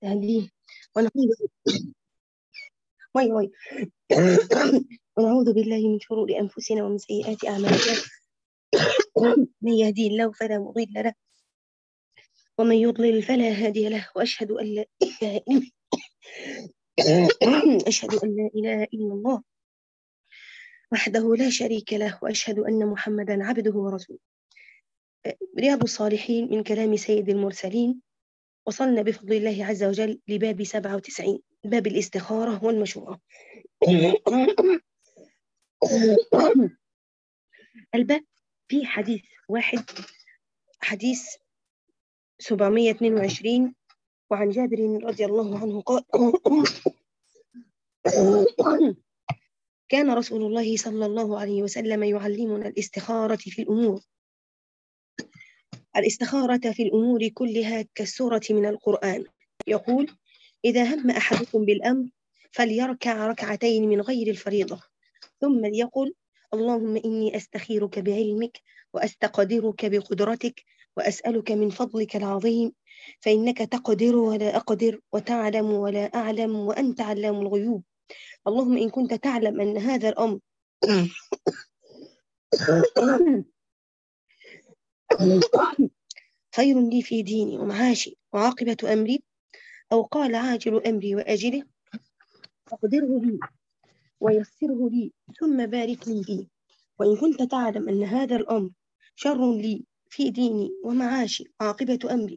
تهديه ونعوذ وي وي ونعوذ بالله من شرور أنفسنا ومن سيئات أعمالنا من يهدي الله فلا مضل له ومن يضلل فلا هادي له وأشهد أن لا إله إلا أشهد أن لا إله إلا الله وحده لا شريك له وأشهد أن محمدا عبده ورسوله رياض الصالحين من كلام سيد المرسلين وصلنا بفضل الله عز وجل لباب 97 باب الاستخارة والمشورة الباب في حديث واحد حديث 722 وعن جابر رضي الله عنه قال كان رسول الله صلى الله عليه وسلم يعلمنا الاستخارة في الأمور الاستخارة في الأمور كلها كالسورة من القرآن يقول إذا هم أحدكم بالأمر فليركع ركعتين من غير الفريضة ثم ليقل اللهم إني أستخيرك بعلمك وأستقدرك بقدرتك وأسألك من فضلك العظيم فإنك تقدر ولا أقدر وتعلم ولا أعلم وأنت علام الغيوب اللهم إن كنت تعلم أن هذا الأمر خير لي في ديني ومعاشي وعاقبة أمري أو قال عاجل أمري وأجله فاقدره لي ويسره لي ثم بارك لي فيه وإن كنت تعلم أن هذا الأمر شر لي في ديني ومعاشي وعاقبة أمري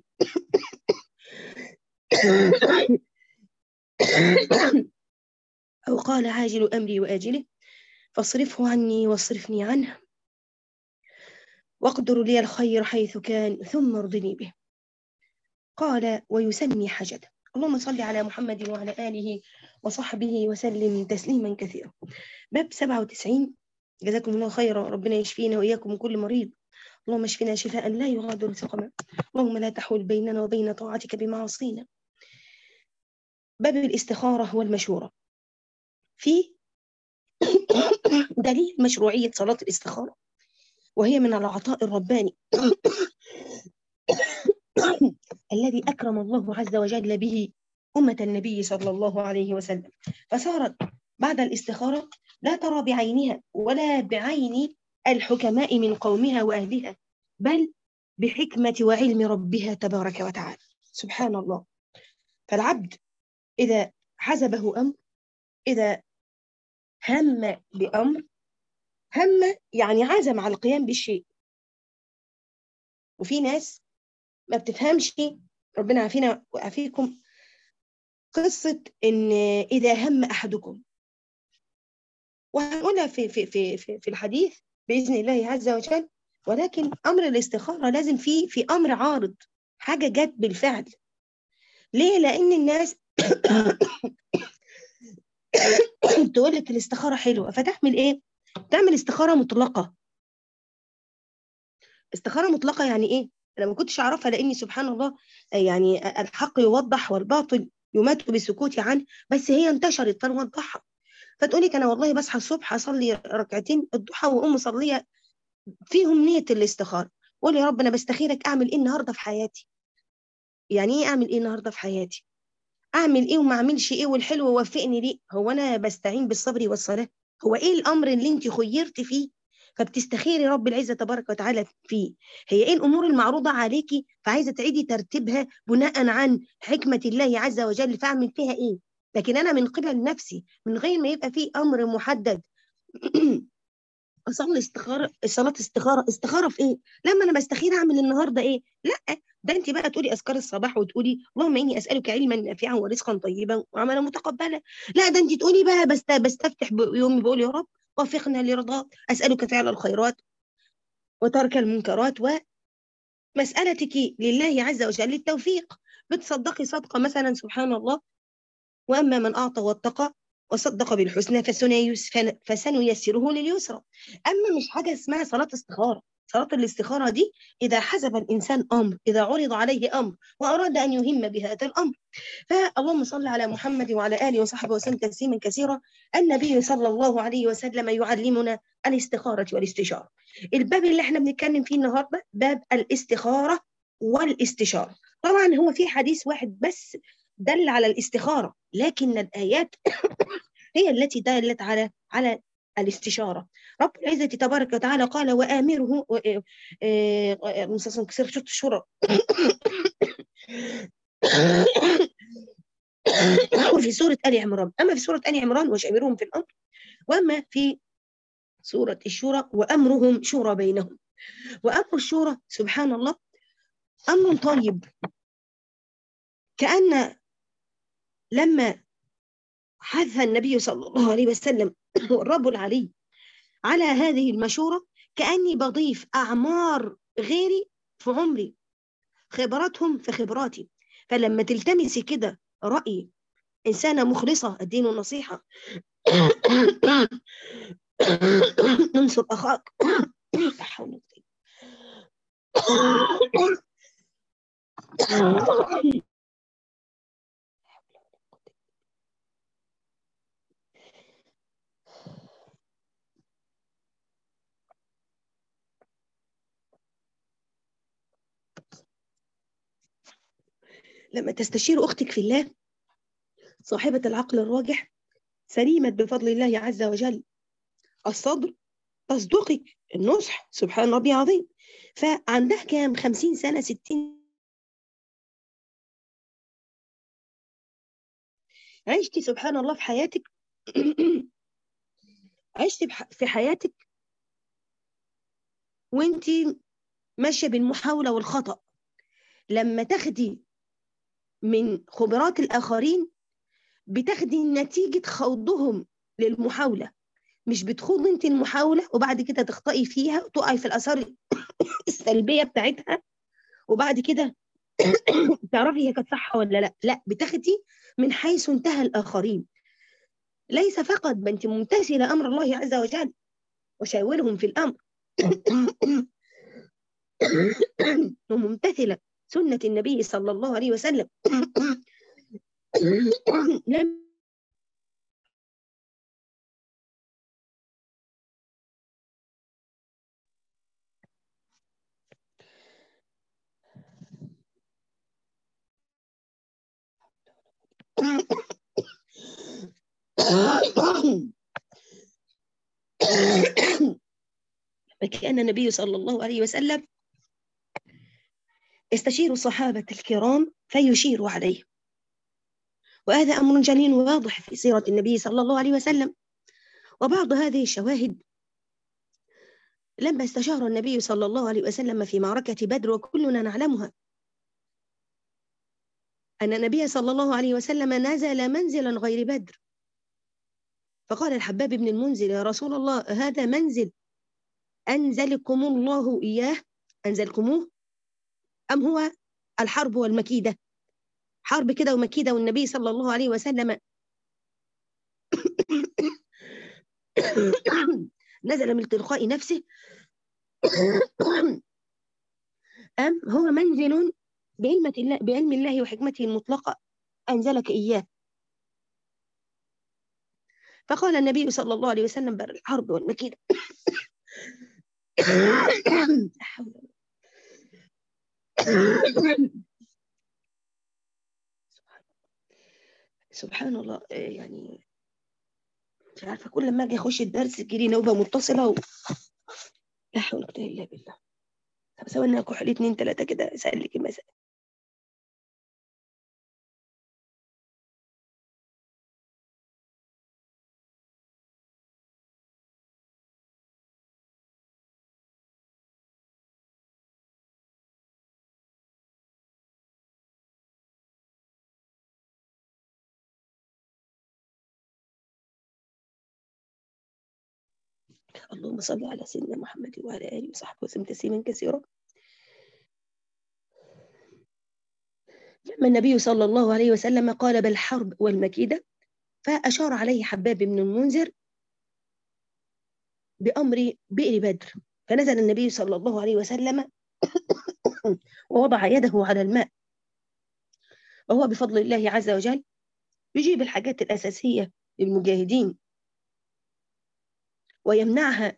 أو قال عاجل أمري وآجله فاصرفه عني واصرفني عنه واقدر لي الخير حيث كان ثم ارضني به قال ويسمي حاجته اللهم صل على محمد وعلى آله وصحبه وسلم تسليما كثيرا باب 97 جزاكم الله خيرا ربنا يشفينا وإياكم من كل مريض اللهم اشفنا شفاء لا يغادر سقما اللهم لا تحول بيننا وبين طاعتك بمعاصينا باب الاستخارة والمشورة في دليل مشروعية صلاة الاستخارة وهي من العطاء الرباني الذي أكرم الله عز وجل به أمة النبي صلى الله عليه وسلم فصارت بعد الاستخارة لا ترى بعينها ولا بعين الحكماء من قومها وأهلها بل بحكمة وعلم ربها تبارك وتعالى سبحان الله فالعبد إذا حزبه أمر إذا هم بأمر هم يعني عزم على القيام بالشيء وفي ناس ما بتفهمش ربنا عافينا وعافيكم قصة إن إذا هم أحدكم وهنقولها في في في في, في الحديث بإذن الله عز وجل ولكن أمر الاستخارة لازم فيه في أمر عارض حاجة جت بالفعل ليه؟ لأن الناس تقول لك الاستخارة حلوة فتعمل إيه؟ تعمل استخارة مطلقة استخارة مطلقة يعني إيه؟ أنا ما كنتش أعرفها لأني سبحان الله يعني الحق يوضح والباطل يمات بالسكوت عنه بس هي انتشرت فنوضحها فتقولي أنا والله بصحى الصبح أصلي ركعتين الضحى وأقوم مصلية فيهم نية الاستخارة قولي يا رب أنا بستخيرك أعمل إيه النهاردة في حياتي يعني إيه أعمل إيه النهاردة في حياتي أعمل إيه وما أعملش إيه والحلو وفقني ليه هو أنا بستعين بالصبر والصلاة هو إيه الأمر اللي أنت خيرت فيه فبتستخيري رب العزة تبارك وتعالى فيه هي إيه الأمور المعروضة عليكي فعايزة تعيدي ترتيبها بناء عن حكمة الله عز وجل فأعمل فيها إيه لكن أنا من قبل نفسي من غير ما يبقى فيه أمر محدد اصلي استخاره صلاه استخاره استخاره في ايه لما انا بستخير اعمل النهارده ايه لا ده انت بقى تقولي اذكار الصباح وتقولي اللهم اني اسالك علما نافعا ورزقا طيبا وعملا متقبلا لا ده انت تقولي بقى بست بستفتح يومي بقول يا رب وفقنا لرضاك اسالك فعل الخيرات وترك المنكرات ومسالتك لله عز وجل التوفيق بتصدقي صدقه مثلا سبحان الله واما من اعطى واتقى وصدق بالحسنى فسنيسره لليسرى أما مش حاجة اسمها صلاة استخارة صلاة الاستخارة دي إذا حسب الإنسان أمر إذا عرض عليه أمر وأراد أن يهم بهذا الأمر فاللهم صل على محمد وعلى آله وصحبه وسلم تسليما كثيرا النبي صلى الله عليه وسلم يعلمنا الاستخارة والاستشارة الباب اللي احنا بنتكلم فيه النهاردة باب الاستخارة والاستشارة طبعا هو في حديث واحد بس دل على الاستخارة لكن الآيات هي التي دلت على على الاستشارة رب العزة تبارك وتعالى قال وآمره مسلسل كسر شرط الشورى في سورة آل عمران أما في سورة آل عمران وشاورهم في الأمر وأما في سورة الشورى وأمرهم شورى بينهم وأمر الشورى سبحان الله أمر طيب كأن لما حث النبي صلى الله عليه وسلم والرب العلي على هذه المشورة كأني بضيف أعمار غيري في عمري خبراتهم في خبراتي فلما تلتمسي كده رأي إنسانة مخلصة الدين النصيحة انصر أخاك لا حول لما تستشير أختك في الله صاحبة العقل الراجح سليمة بفضل الله عز وجل الصدر تصدقك النصح سبحان ربي عظيم فعندها كام خمسين سنة ستين عشتي سبحان الله في حياتك عشتي في حياتك وانت ماشية بالمحاولة والخطأ لما تاخدي من خبرات الآخرين بتاخدي نتيجة خوضهم للمحاولة مش بتخوض انت المحاولة وبعد كده تخطئي فيها وتقعي في الآثار السلبية بتاعتها وبعد كده تعرفي هي كانت صح ولا لا لا بتاخدي من حيث انتهى الآخرين ليس فقط ما انت ممتثلة أمر الله عز وجل وشاورهم في الأمر وممتثلة سنة النبي صلى الله عليه وسلم لم كان النبي صلى الله عليه وسلم يستشير الصحابة الكرام فيشير عليه وهذا أمر جليل واضح في سيرة النبي صلى الله عليه وسلم وبعض هذه الشواهد لما استشار النبي صلى الله عليه وسلم في معركة بدر وكلنا نعلمها أن النبي صلى الله عليه وسلم نزل منزلا غير بدر فقال الحباب بن المنزل يا رسول الله هذا منزل أنزلكم الله إياه أنزلكموه أم هو الحرب والمكيدة حرب كده ومكيدة والنبي صلى الله عليه وسلم نزل من تلقاء نفسه أم هو منزل بعلمة الله بعلم الله وحكمته المطلقة أنزلك إياه فقال النبي صلى الله عليه وسلم بر الحرب والمكيدة سبحان الله يعني مش عارفه كل ما اجي اخش الدرس تجيلي نوبه متصله و... لا حول ولا قوه الا بالله طب سوى لنا كحول اتنين تلاته كده اسالك المسألة اللهم صل على سيدنا محمد وعلى آله وصحبه وسلم تسليما كثيرا لما النبي صلى الله عليه وسلم قال بالحرب والمكيدة فأشار عليه حباب بن المنذر بأمر بئر بدر فنزل النبي صلى الله عليه وسلم ووضع يده على الماء وهو بفضل الله عز وجل يجيب الحاجات الأساسية للمجاهدين ويمنعها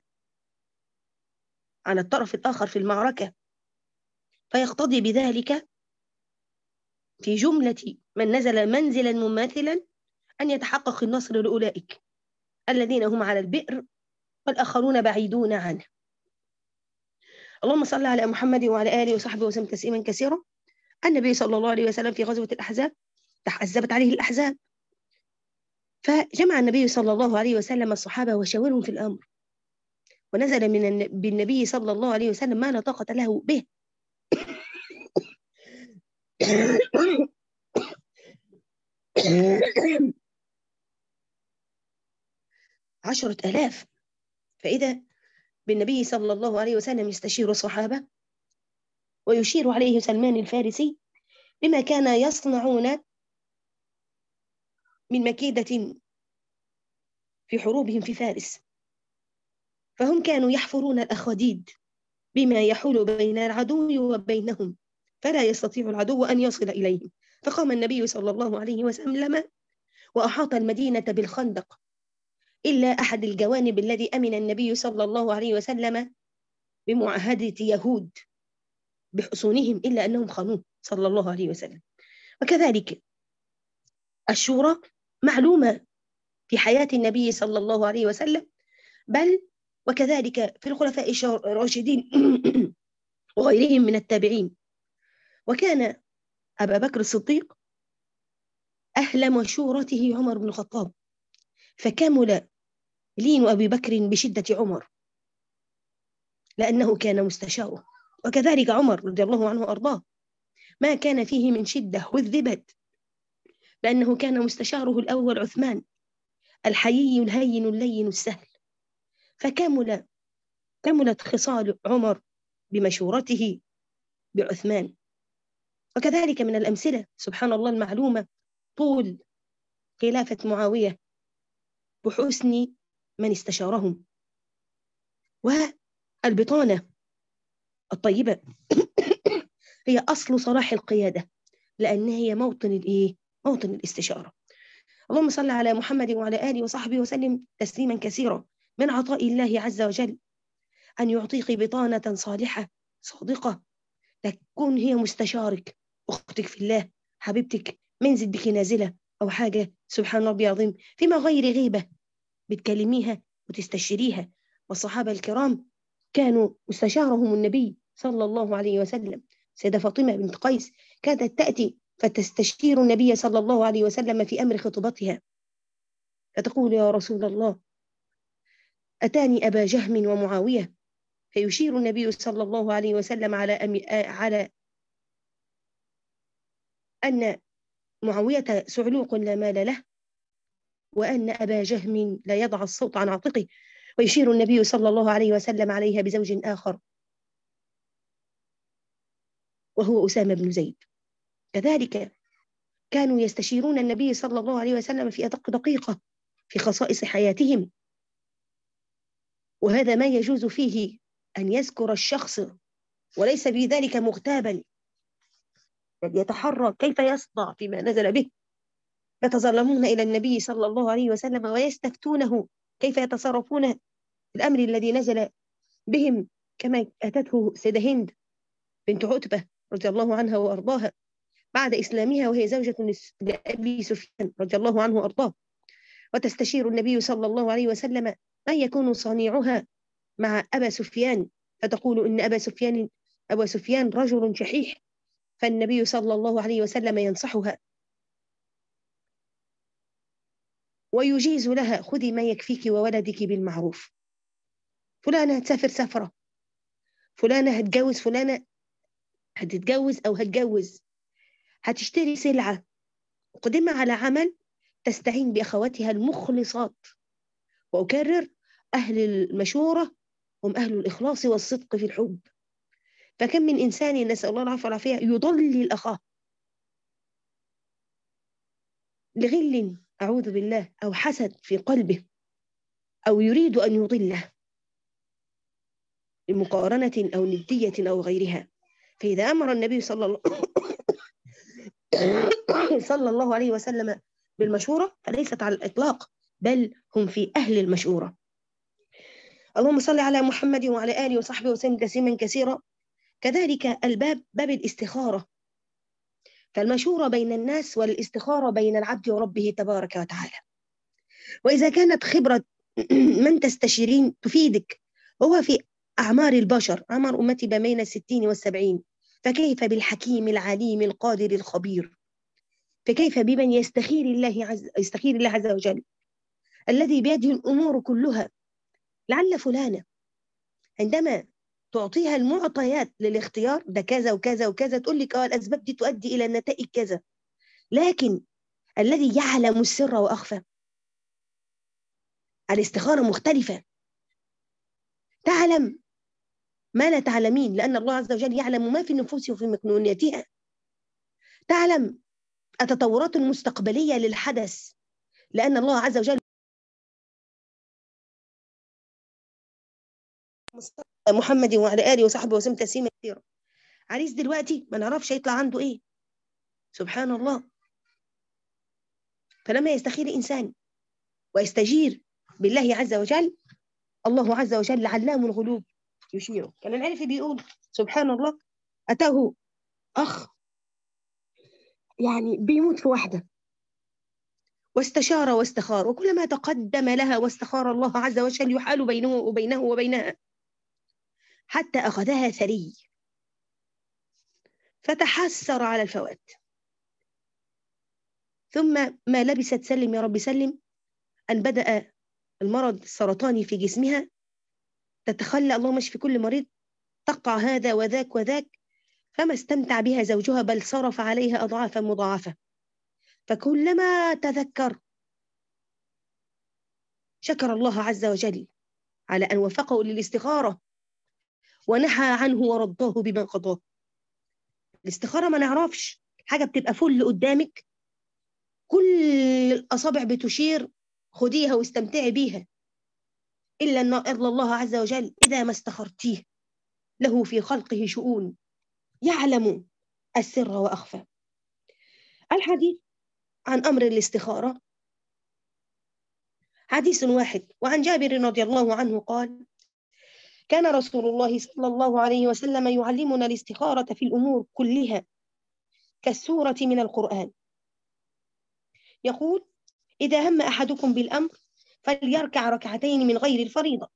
عن الطرف الآخر في المعركة فيقتضي بذلك في جملة من نزل منزلا مماثلا أن يتحقق النصر لأولئك الذين هم على البئر والآخرون بعيدون عنه اللهم صل على محمد وعلى آله وصحبه وسلم تسليما كثيرا النبي صلى الله عليه وسلم في غزوة الأحزاب تحزبت عليه الأحزاب فجمع النبي صلى الله عليه وسلم الصحابة وشاورهم في الأمر ونزل من بالنبي صلى الله عليه وسلم ما لا طاقة له به عشرة آلاف فإذا بالنبي صلى الله عليه وسلم يستشير الصحابة ويشير عليه سلمان الفارسي بما كان يصنعون من مكيدة في حروبهم في فارس فهم كانوا يحفرون الأخاديد بما يحول بين العدو وبينهم فلا يستطيع العدو أن يصل إليهم فقام النبي صلى الله عليه وسلم وأحاط المدينة بالخندق إلا أحد الجوانب الذي أمن النبي صلى الله عليه وسلم بمعاهدة يهود بحصونهم إلا أنهم خانوه صلى الله عليه وسلم وكذلك الشورى معلومة في حياة النبي صلى الله عليه وسلم بل وكذلك في الخلفاء الراشدين وغيرهم من التابعين وكان أبا بكر الصديق أهل مشورته عمر بن الخطاب فكمل لين أبي بكر بشدة عمر لأنه كان مستشاره وكذلك عمر رضي الله عنه وأرضاه ما كان فيه من شدة هذبت لأنه كان مستشاره الأول عثمان الحيي الهين اللين السهل فكمل كملت خصال عمر بمشورته بعثمان وكذلك من الأمثلة سبحان الله المعلومة طول خلافة معاوية بحسن من استشارهم والبطانة الطيبة هي أصل صلاح القيادة لأن هي موطن الإيه؟ موطن الاستشارة اللهم صل على محمد وعلى آله وصحبه وسلم تسليما كثيرا من عطاء الله عز وجل أن يعطيك بطانة صالحة صادقة تكون هي مستشارك أختك في الله حبيبتك منزل بك نازلة أو حاجة سبحان ربي العظيم فيما غير غيبة بتكلميها وتستشيريها والصحابة الكرام كانوا مستشارهم النبي صلى الله عليه وسلم سيدة فاطمة بنت قيس كانت تأتي فتستشير النبي صلى الله عليه وسلم في أمر خطبتها فتقول يا رسول الله أتاني أبا جهم ومعاوية فيشير النبي صلى الله عليه وسلم على أمي على أن معاوية سعلوق لا مال له وأن أبا جهم لا يضع الصوت عن عاتقه ويشير النبي صلى الله عليه وسلم عليها بزوج آخر وهو أسامة بن زيد كذلك كانوا يستشيرون النبي صلى الله عليه وسلم في أدق دقيقة في خصائص حياتهم وهذا ما يجوز فيه أن يذكر الشخص وليس في ذلك مغتابا بل يتحرى كيف يصنع فيما نزل به يتظلمون إلى النبي صلى الله عليه وسلم ويستفتونه كيف يتصرفون في الأمر الذي نزل بهم كما أتته سيدة هند بنت عتبة رضي الله عنها وأرضاها بعد إسلامها وهي زوجة لأبي سفيان رضي الله عنه وأرضاه وتستشير النبي صلى الله عليه وسلم ما يكون صنيعها مع أبا سفيان فتقول إن أبا سفيان أبا سفيان رجل شحيح فالنبي صلى الله عليه وسلم ينصحها ويجيز لها خذي ما يكفيك وولدك بالمعروف فلانة هتسافر سفرة فلانة هتجوز فلانة هتتجوز أو هتجوز هتشتري سلعة قدمها على عمل تستعين بأخواتها المخلصات وأكرر أهل المشورة هم أهل الإخلاص والصدق في الحب فكم من إنسان نسأل الله العافية والعافية يضلل أخاه لغل أعوذ بالله أو حسد في قلبه أو يريد أن يضله لمقارنة أو ندية أو غيرها فإذا أمر النبي صلى الله صلى الله عليه وسلم بالمشورة فليست على الإطلاق بل هم في أهل المشورة اللهم صل على محمد وعلى آله وصحبه وسلم تسليما كثيرا كذلك الباب باب الاستخارة فالمشورة بين الناس والاستخارة بين العبد وربه تبارك وتعالى وإذا كانت خبرة من تستشيرين تفيدك هو في أعمار البشر أعمار أمتي بين الستين والسبعين فكيف بالحكيم العليم القادر الخبير فكيف بمن يستخير الله عز يستخير الله عز وجل الذي بيده الأمور كلها لعل فلانة عندما تعطيها المعطيات للاختيار ده كذا وكذا وكذا تقول لك اه الأسباب دي تؤدي إلى النتائج كذا لكن الذي يعلم السر وأخفى الاستخارة مختلفة تعلم ما لا تعلمين لأن الله عز وجل يعلم ما في النفوس وفي مكنونيتها تعلم التطورات المستقبلية للحدث لأن الله عز وجل محمد وعلى آله وصحبه وسلم تسليما كثيرا عريس دلوقتي ما نعرفش هيطلع عنده إيه سبحان الله فلما يستخير إنسان ويستجير بالله عز وجل الله عز وجل علام الغلوب يشيره كان العرفي بيقول سبحان الله أتاه أخ يعني بيموت في واحدة واستشار واستخار وكلما تقدم لها واستخار الله عز وجل يحال بينه وبينه وبينها حتى أخذها ثري فتحسر على الفوات ثم ما لبست سلم يا رب سلم أن بدأ المرض السرطاني في جسمها تتخلى اللهم اشف كل مريض تقع هذا وذاك وذاك فما استمتع بها زوجها بل صرف عليها أضعافا مضاعفة فكلما تذكر شكر الله عز وجل على أن وفقه للاستخارة ونحى عنه ورضاه بما قضاه الاستخارة ما نعرفش حاجة بتبقى فل قدامك كل الأصابع بتشير خديها واستمتعي بيها إلا أن إلا الله عز وجل إذا ما استخرتيه له في خلقه شؤون يعلم السر وأخفى الحديث عن أمر الاستخارة حديث واحد وعن جابر رضي الله عنه قال كان رسول الله صلى الله عليه وسلم يعلمنا الاستخارة في الأمور كلها كالسورة من القرآن يقول إذا هم أحدكم بالأمر فليركع ركعتين من غير الفريضة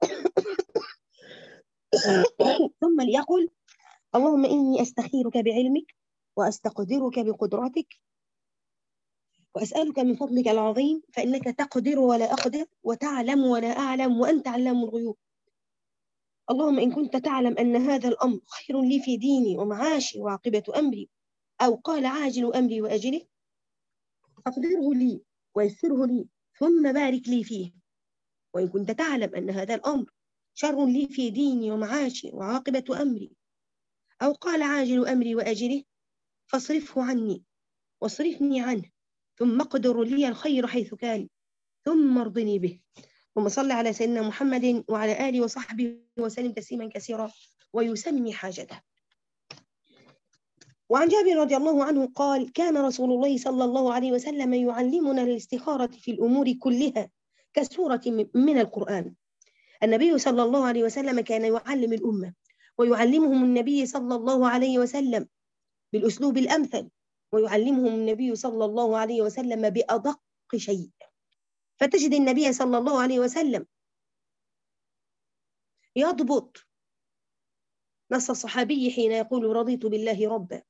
ثم ليقل اللهم إني أستخيرك بعلمك وأستقدرك بقدرتك وأسألك من فضلك العظيم فإنك تقدر ولا أقدر وتعلم ولا أعلم وأنت علام الغيوب اللهم إن كنت تعلم أن هذا الأمر خير لي في ديني ومعاشي وعاقبة أمري أو قال عاجل أمري وأجله فاقدره لي ويسره لي ثم بارك لي فيه وإن كنت تعلم أن هذا الأمر شر لي في ديني ومعاشي وعاقبة أمري أو قال عاجل أمري وأجله فاصرفه عني واصرفني عنه ثم اقدر لي الخير حيث كان ثم ارضني به ثم صل على سيدنا محمد وعلى آله وصحبه وسلم تسليما كثيرا ويسمي حاجته وعن جابر رضي الله عنه قال كان رسول الله صلى الله عليه وسلم يعلمنا الاستخارة في الأمور كلها كسورة من القرآن النبي صلى الله عليه وسلم كان يعلم الأمة ويعلمهم النبي صلى الله عليه وسلم بالأسلوب الأمثل ويعلمهم النبي صلى الله عليه وسلم بأدق شيء فتجد النبي صلى الله عليه وسلم يضبط نص الصحابي حين يقول رضيت بالله ربا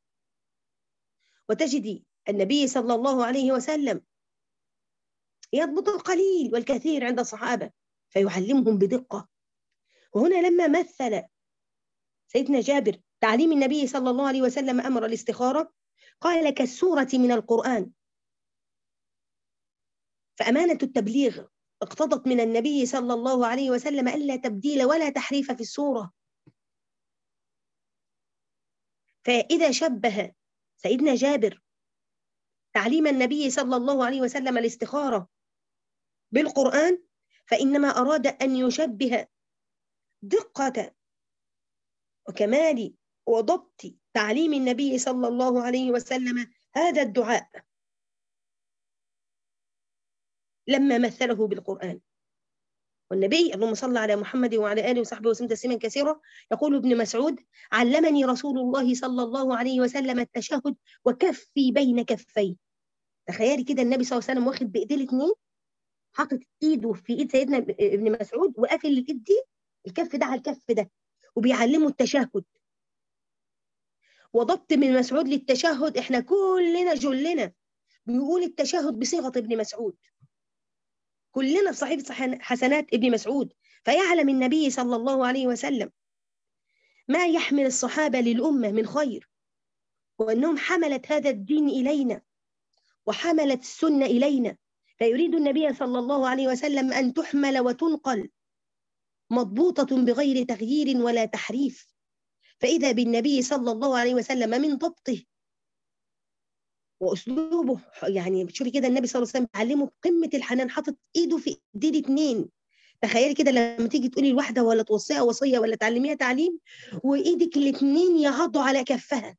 وتجدي النبي صلى الله عليه وسلم يضبط القليل والكثير عند الصحابة فيعلمهم بدقة وهنا لما مثل سيدنا جابر تعليم النبي صلى الله عليه وسلم أمر الاستخارة قال كالسورة من القرآن فأمانة التبليغ اقتضت من النبي صلى الله عليه وسلم ألا تبديل ولا تحريف في السورة فإذا شبه سيدنا جابر تعليم النبي صلى الله عليه وسلم الاستخارة بالقرآن فإنما أراد أن يشبه دقة وكمال وضبط تعليم النبي صلى الله عليه وسلم هذا الدعاء لما مثله بالقرآن والنبي اللهم صل على محمد وعلى اله وصحبه وسلم تسليما كثيرا يقول ابن مسعود علمني رسول الله صلى الله عليه وسلم التشهد وكفي بين كفي تخيلي كده النبي صلى الله عليه وسلم واخد بايديه الاثنين حاطط ايده في ايد سيدنا ابن مسعود وقافل الايد دي الكف ده على الكف ده وبيعلمه التشهد وضبط ابن مسعود للتشهد احنا كلنا جلنا بيقول التشهد بصيغه ابن مسعود كلنا في صحيفه حسنات ابن مسعود فيعلم النبي صلى الله عليه وسلم ما يحمل الصحابه للامه من خير وانهم حملت هذا الدين الينا وحملت السنه الينا فيريد النبي صلى الله عليه وسلم ان تحمل وتنقل مضبوطه بغير تغيير ولا تحريف فاذا بالنبي صلى الله عليه وسلم من ضبطه واسلوبه يعني بتشوفي كده النبي صلى الله عليه وسلم علمه بقمه الحنان حاطط ايده في ايدين اتنين تخيلي كده لما تيجي تقولي لواحده ولا توصيها وصيه ولا تعلميها تعليم وايدك الاثنين يعضوا على كفها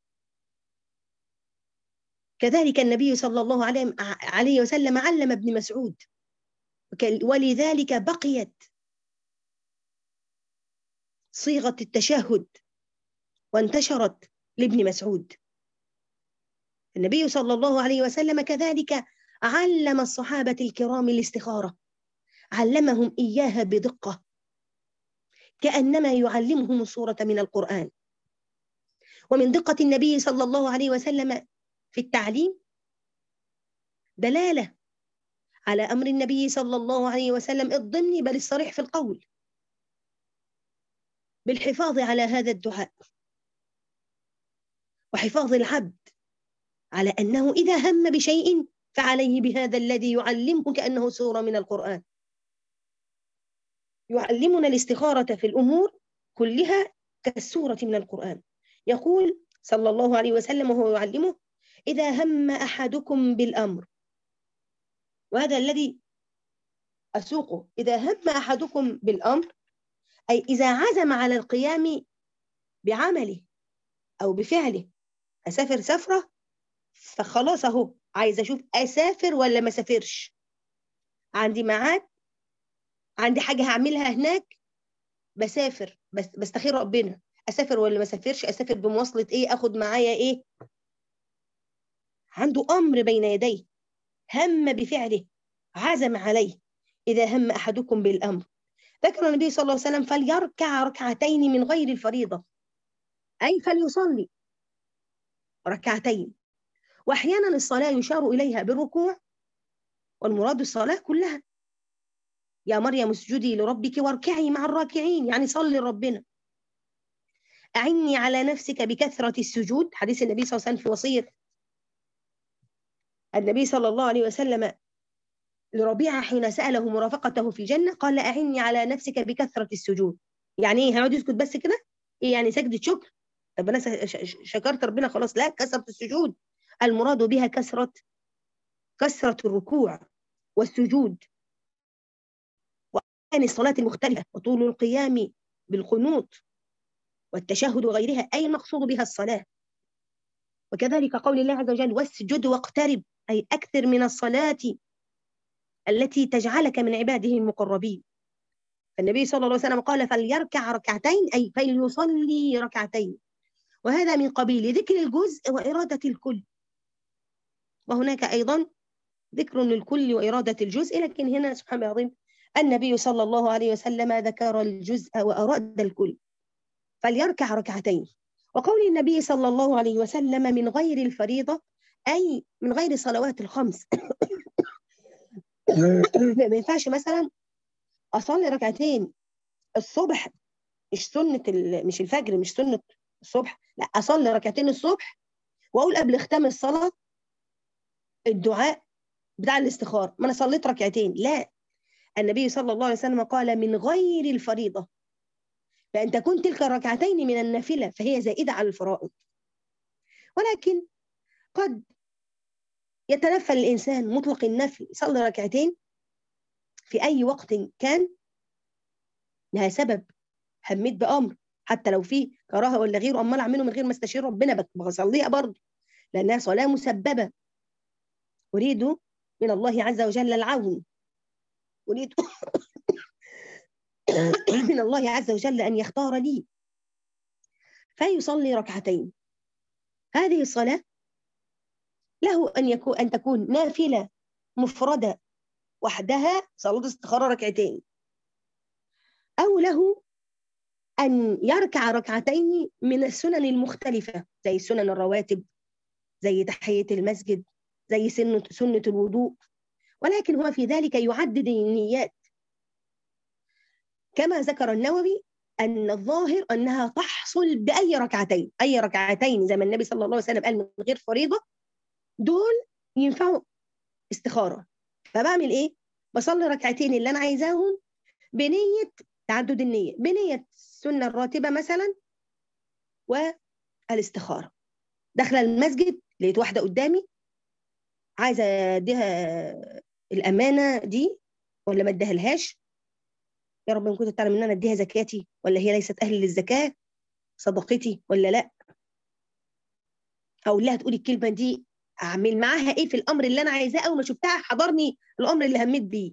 كذلك النبي صلى الله عليه وسلم علم ابن مسعود ولذلك بقيت صيغه التشهد وانتشرت لابن مسعود النبي صلى الله عليه وسلم كذلك علم الصحابة الكرام الاستخارة علمهم إياها بدقة كأنما يعلمهم الصورة من القرآن ومن دقة النبي صلى الله عليه وسلم في التعليم دلالة على أمر النبي صلى الله عليه وسلم الضمني بل الصريح في القول بالحفاظ على هذا الدعاء وحفاظ العبد على أنه إذا هم بشيء فعليه بهذا الذي يعلمه كأنه سورة من القرآن يعلمنا الاستخارة في الأمور كلها كالسورة من القرآن يقول صلى الله عليه وسلم وهو يعلمه إذا هم أحدكم بالأمر وهذا الذي أسوقه إذا هم أحدكم بالأمر أي إذا عزم على القيام بعمله أو بفعله أسافر سفرة فخلاص اهو عايزه اشوف اسافر ولا ما اسافرش عندي ميعاد عندي حاجه هعملها هناك بسافر بس بستخير ربنا اسافر ولا ما اسافرش اسافر بمواصله ايه اخد معايا ايه عنده امر بين يديه هم بفعله عزم عليه اذا هم احدكم بالامر ذكر النبي صلى الله عليه وسلم فليركع ركعتين من غير الفريضه اي فليصلي ركعتين واحيانا الصلاه يشار اليها بالركوع والمراد الصلاه كلها يا مريم اسجدي لربك واركعي مع الراكعين يعني صلي لربنا أعني على نفسك بكثرة السجود حديث النبي صلى الله عليه وسلم في وصية النبي صلى الله عليه وسلم لربيعة حين سأله مرافقته في الجنة قال أعني على نفسك بكثرة السجود يعني إيه هيقعد يسكت بس كده إيه يعني سجدة شكر طب أنا شكرت ربنا خلاص لا كثرة السجود المراد بها كثرة كثرة الركوع والسجود وأركان الصلاة المختلفة وطول القيام بالقنوت والتشهد وغيرها أي المقصود بها الصلاة وكذلك قول الله عز وجل واسجد واقترب أي أكثر من الصلاة التي تجعلك من عباده المقربين فالنبي صلى الله عليه وسلم قال فليركع ركعتين أي فليصلي ركعتين وهذا من قبيل ذكر الجزء وإرادة الكل وهناك أيضا ذكر للكل وإرادة الجزء لكن هنا سبحان الله العظيم النبي صلى الله عليه وسلم ذكر الجزء وأراد الكل فليركع ركعتين وقول النبي صلى الله عليه وسلم من غير الفريضة أي من غير الصلوات الخمس ما ينفعش مثلا أصلي ركعتين الصبح مش سنة مش الفجر مش سنة الصبح لا أصلي ركعتين الصبح وأقول قبل ختام الصلاة الدعاء بتاع الاستخارة ما أنا صليت ركعتين لا النبي صلى الله عليه وسلم قال من غير الفريضة فأن تكون تلك الركعتين من النافلة فهي زائدة على الفرائض ولكن قد يتنفل الإنسان مطلق النفل يصلي ركعتين في أي وقت كان لها سبب هميت بأمر حتى لو في كراهة ولا غيره أمال أعمله من غير ما استشير ربنا بصليها برضه لأنها صلاة مسببة أريد من الله عز وجل العون أريد من الله عز وجل أن يختار لي فيصلي ركعتين هذه الصلاة له أن يكون أن تكون نافلة مفردة وحدها صلاة استخارة ركعتين أو له أن يركع ركعتين من السنن المختلفة زي سنن الرواتب زي تحية المسجد زي سنة, سنة الوضوء ولكن هو في ذلك يعدد النيات كما ذكر النووي أن الظاهر أنها تحصل بأي ركعتين أي ركعتين زي ما النبي صلى الله عليه وسلم قال من غير فريضة دول ينفعوا استخارة فبعمل إيه؟ بصلي ركعتين اللي أنا عايزاهم بنية تعدد النية بنية السنة الراتبة مثلا والاستخارة داخلة المسجد لقيت واحدة قدامي عايزة أديها الأمانة دي ولا ما أديهالهاش يا رب إن كنت تعلم إن أنا أديها زكاتي ولا هي ليست أهل للزكاة صدقتي ولا لأ أقول لها تقولي الكلمة دي أعمل معاها إيه في الأمر اللي أنا عايزاه أول ما شفتها حضرني الأمر اللي هميت بيه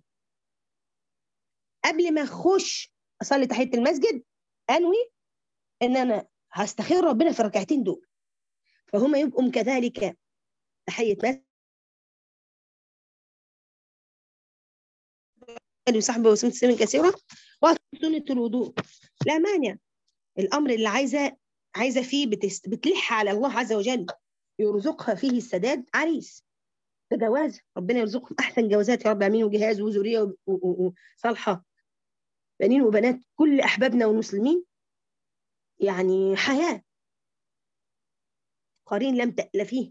قبل ما أخش أصلي تحية المسجد أنوي إن أنا هستخير ربنا في الركعتين دول فهم يبقوا كذلك تحية مسجد وصحبه وسنة سنين كثيرة وسنة الوضوء لا مانع الأمر اللي عايزة عايزة فيه بتست... بتلح على الله عز وجل يرزقها فيه السداد عريس ده جواز ربنا يرزقهم أحسن جوازات يا رب العالمين وجهاز وذرية وصالحة بنين وبنات كل أحبابنا والمسلمين يعني حياة قرين لم تألفيه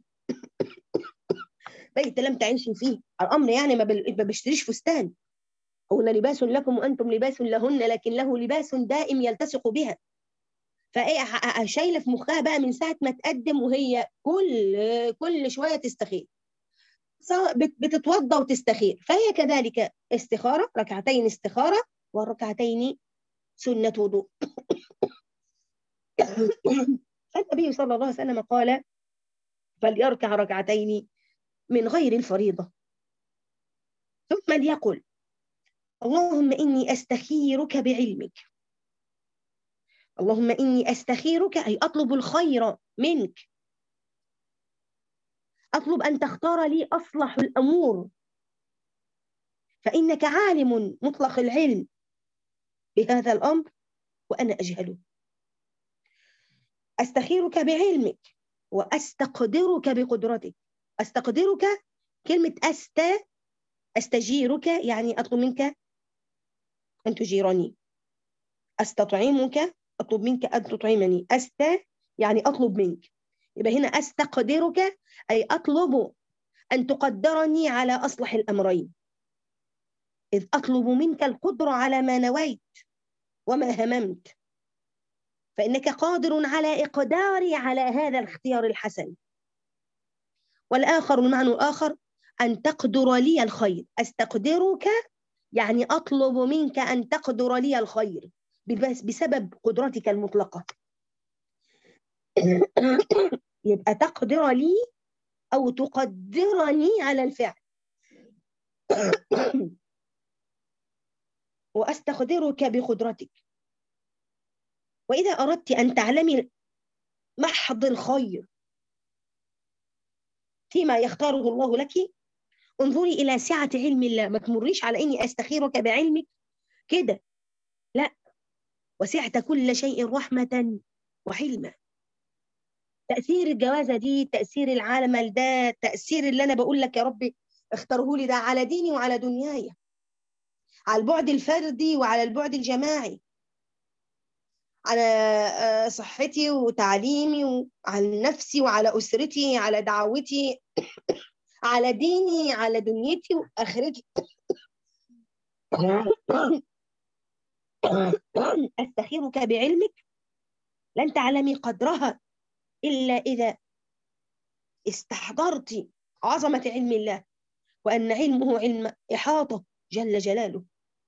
بيت لم تعيش فيه الأمر يعني ما بشتريش فستان هن لباس لكم وأنتم لباس لهن لكن له لباس دائم يلتصق بها فايه شايله في مخها بقى من ساعه ما تقدم وهي كل كل شويه تستخير بتتوضا وتستخير فهي كذلك استخاره ركعتين استخاره وركعتين سنه وضوء النبي صلى الله عليه وسلم قال فليركع ركعتين من غير الفريضه ثم ليقل اللهم إني أستخيرك بعلمك اللهم إني أستخيرك أي أطلب الخير منك أطلب أن تختار لي أصلح الأمور فإنك عالم مطلق العلم بهذا الأمر وأنا أجهله أستخيرك بعلمك وأستقدرك بقدرتك أستقدرك كلمة أست أستجيرك يعني أطلب منك أن تجيرني أستطعمك أطلب منك أن تطعمني أست يعني أطلب منك يبقى هنا أستقدرك أي أطلب أن تقدرني على أصلح الأمرين إذ أطلب منك القدرة على ما نويت وما هممت فإنك قادر على إقداري على هذا الاختيار الحسن والآخر المعنى الآخر أن تقدر لي الخير أستقدرك يعني أطلب منك أن تقدر لي الخير بسبب قدرتك المطلقة يبقى تقدر لي أو تقدرني على الفعل وأستقدرك بقدرتك وإذا أردت أن تعلمي محض الخير فيما يختاره الله لك انظري إلى سعة علم الله ما تمريش على إني أستخيرك بعلمك كده لا وسعت كل شيء رحمة وحلمة تأثير الجوازة دي تأثير العمل ده تأثير اللي أنا بقول لك يا ربي اختاره لي ده على ديني وعلى دنياي على البعد الفردي وعلى البعد الجماعي على صحتي وتعليمي وعلى نفسي وعلى أسرتي على دعوتي على ديني على دنيتي وآخرتي أستخيرك بعلمك لن تعلمي قدرها إلا إذا استحضرت عظمة علم الله وأن علمه علم إحاطة جل جلاله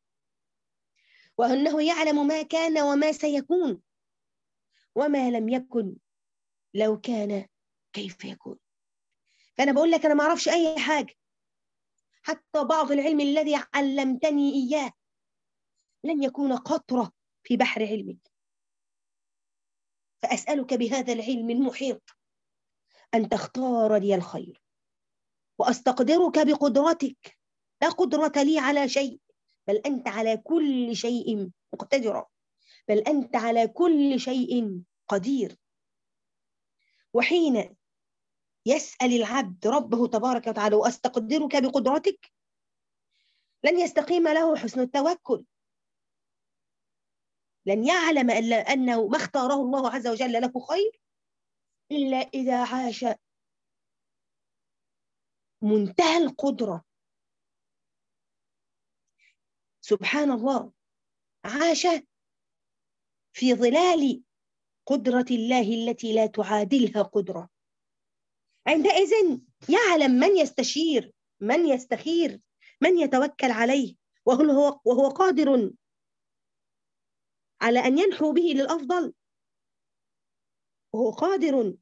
وأنه يعلم ما كان وما سيكون وما لم يكن لو كان كيف يكون فأنا بقول لك أنا ما أعرفش أي حاجة حتى بعض العلم الذي علمتني إياه لن يكون قطرة في بحر علمك فأسألك بهذا العلم المحيط أن تختار لي الخير وأستقدرك بقدرتك لا قدرة لي على شيء بل أنت على كل شيء مقتدرة بل أنت على كل شيء قدير وحين يسأل العبد ربه تبارك وتعالى وأستقدرك بقدرتك لن يستقيم له حسن التوكل لن يعلم أنه ما اختاره الله عز وجل له خير إلا إذا عاش منتهى القدرة سبحان الله عاش في ظلال قدرة الله التي لا تعادلها قدرة عندئذ يعلم من يستشير من يستخير من يتوكل عليه وهو وهو قادر على أن ينحو به للأفضل وهو قادر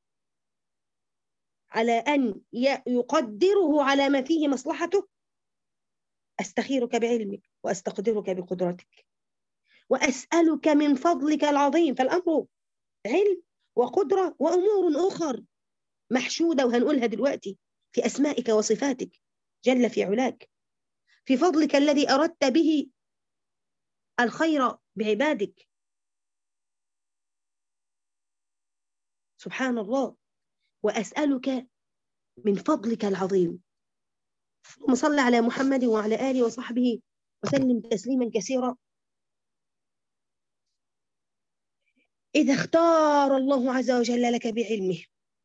على أن يقدره على ما فيه مصلحته أستخيرك بعلمك وأستقدرك بقدرتك وأسألك من فضلك العظيم فالأمر علم وقدرة وأمور أخر محشودة وهنقولها دلوقتي في أسمائك وصفاتك جل في علاك في فضلك الذي أردت به الخير بعبادك سبحان الله وأسألك من فضلك العظيم اللهم صل على محمد وعلى آله وصحبه وسلم تسليما كثيرا إذا اختار الله عز وجل لك بعلمه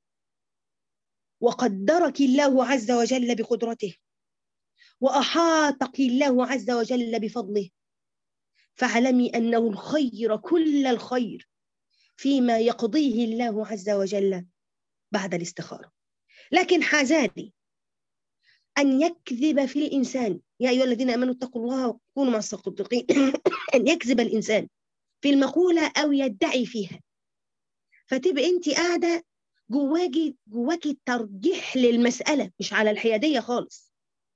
وقدرك الله عز وجل بقدرته وأحاطك الله عز وجل بفضله فاعلمي أنه الخير كل الخير فيما يقضيه الله عز وجل بعد الاستخارة لكن حازالي أن يكذب في الإنسان يا أيها الذين آمنوا اتقوا الله وكونوا مع الصادقين أن يكذب الإنسان في المقولة أو يدعي فيها فتبقى أنت قاعدة جواكي جواكي ترجيح للمسألة مش على الحيادية خالص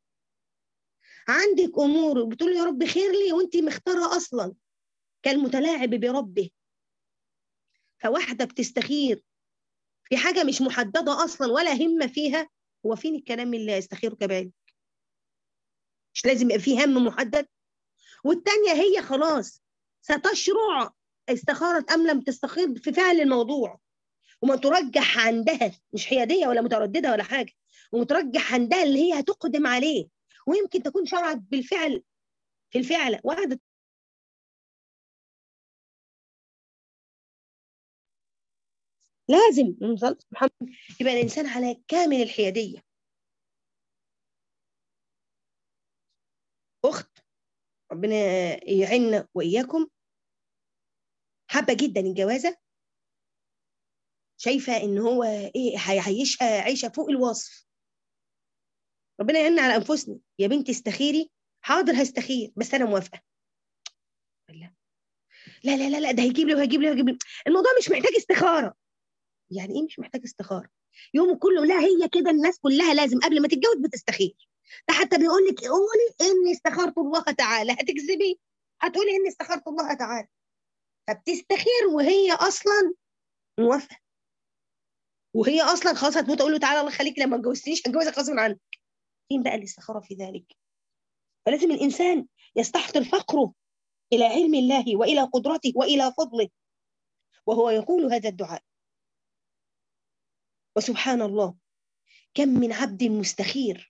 عندك أمور بتقول يا رب خير لي وأنت مختارة أصلا كالمتلاعب بربه فواحدة بتستخير في حاجة مش محددة أصلا ولا همة فيها هو فين الكلام اللي يستخيرك بعلمك مش لازم يبقى فيه هم محدد والتانية هي خلاص ستشرع استخارة أم لم تستخير في فعل الموضوع وما ترجح عندها مش حيادية ولا مترددة ولا حاجة ومترجح عندها اللي هي هتقدم عليه ويمكن تكون شرعت بالفعل في الفعل وقعدت لازم محمد يبقى الإنسان على كامل الحيادية أخت ربنا يعيننا وإياكم حابة جدا الجوازة شايفة إن هو إيه هيعيشها عيشة فوق الوصف ربنا يعيننا على أنفسنا يا بنتي استخيري حاضر هستخير بس أنا موافقة لا لا لا لا ده هيجيب لي وهيجيب لي وهيجيب لي الموضوع مش محتاج استخارة يعني ايه مش محتاج استخاره يومه كله لا هي كده الناس كلها لازم قبل ما تتجوز بتستخير ده حتى بيقول لك قولي اني استخرت الله تعالى هتكذبي هتقولي اني استخرت الله تعالى فبتستخير وهي اصلا موافقه وهي اصلا خلاص هتموت اقول له تعالى الله يخليك لما اتجوزتنيش هتجوزك غصب عنك فين بقى الاستخاره في ذلك فلازم الانسان يستحضر فقره الى علم الله والى قدرته والى فضله وهو يقول هذا الدعاء وسبحان الله كم من عبد مستخير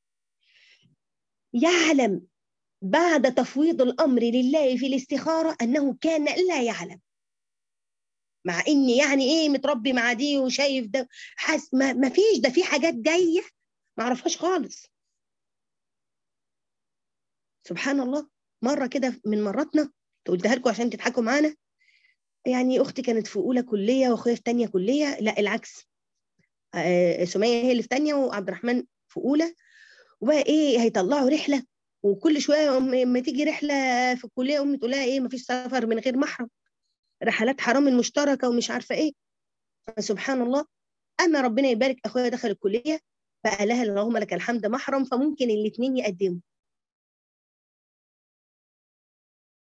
يعلم بعد تفويض الامر لله في الاستخاره انه كان لا يعلم مع اني يعني ايه متربي مع دي وشايف ده حس ما, ما فيش ده في حاجات جايه ما اعرفهاش خالص سبحان الله مره كده من مراتنا قلتها لكم عشان تضحكوا معانا يعني اختي كانت في اولى كليه واخويا في ثانيه كليه لا العكس سميه هي اللي في ثانيه وعبد الرحمن في اولى وبقى ايه هيطلعوا رحله وكل شويه لما تيجي رحله في الكليه امي تقول لها ايه مفيش سفر من غير محرم رحلات حرام المشتركه ومش عارفه ايه فسبحان الله اما ربنا يبارك اخويا دخل الكليه بقى لها اللهم لك الحمد محرم فممكن الاثنين يقدموا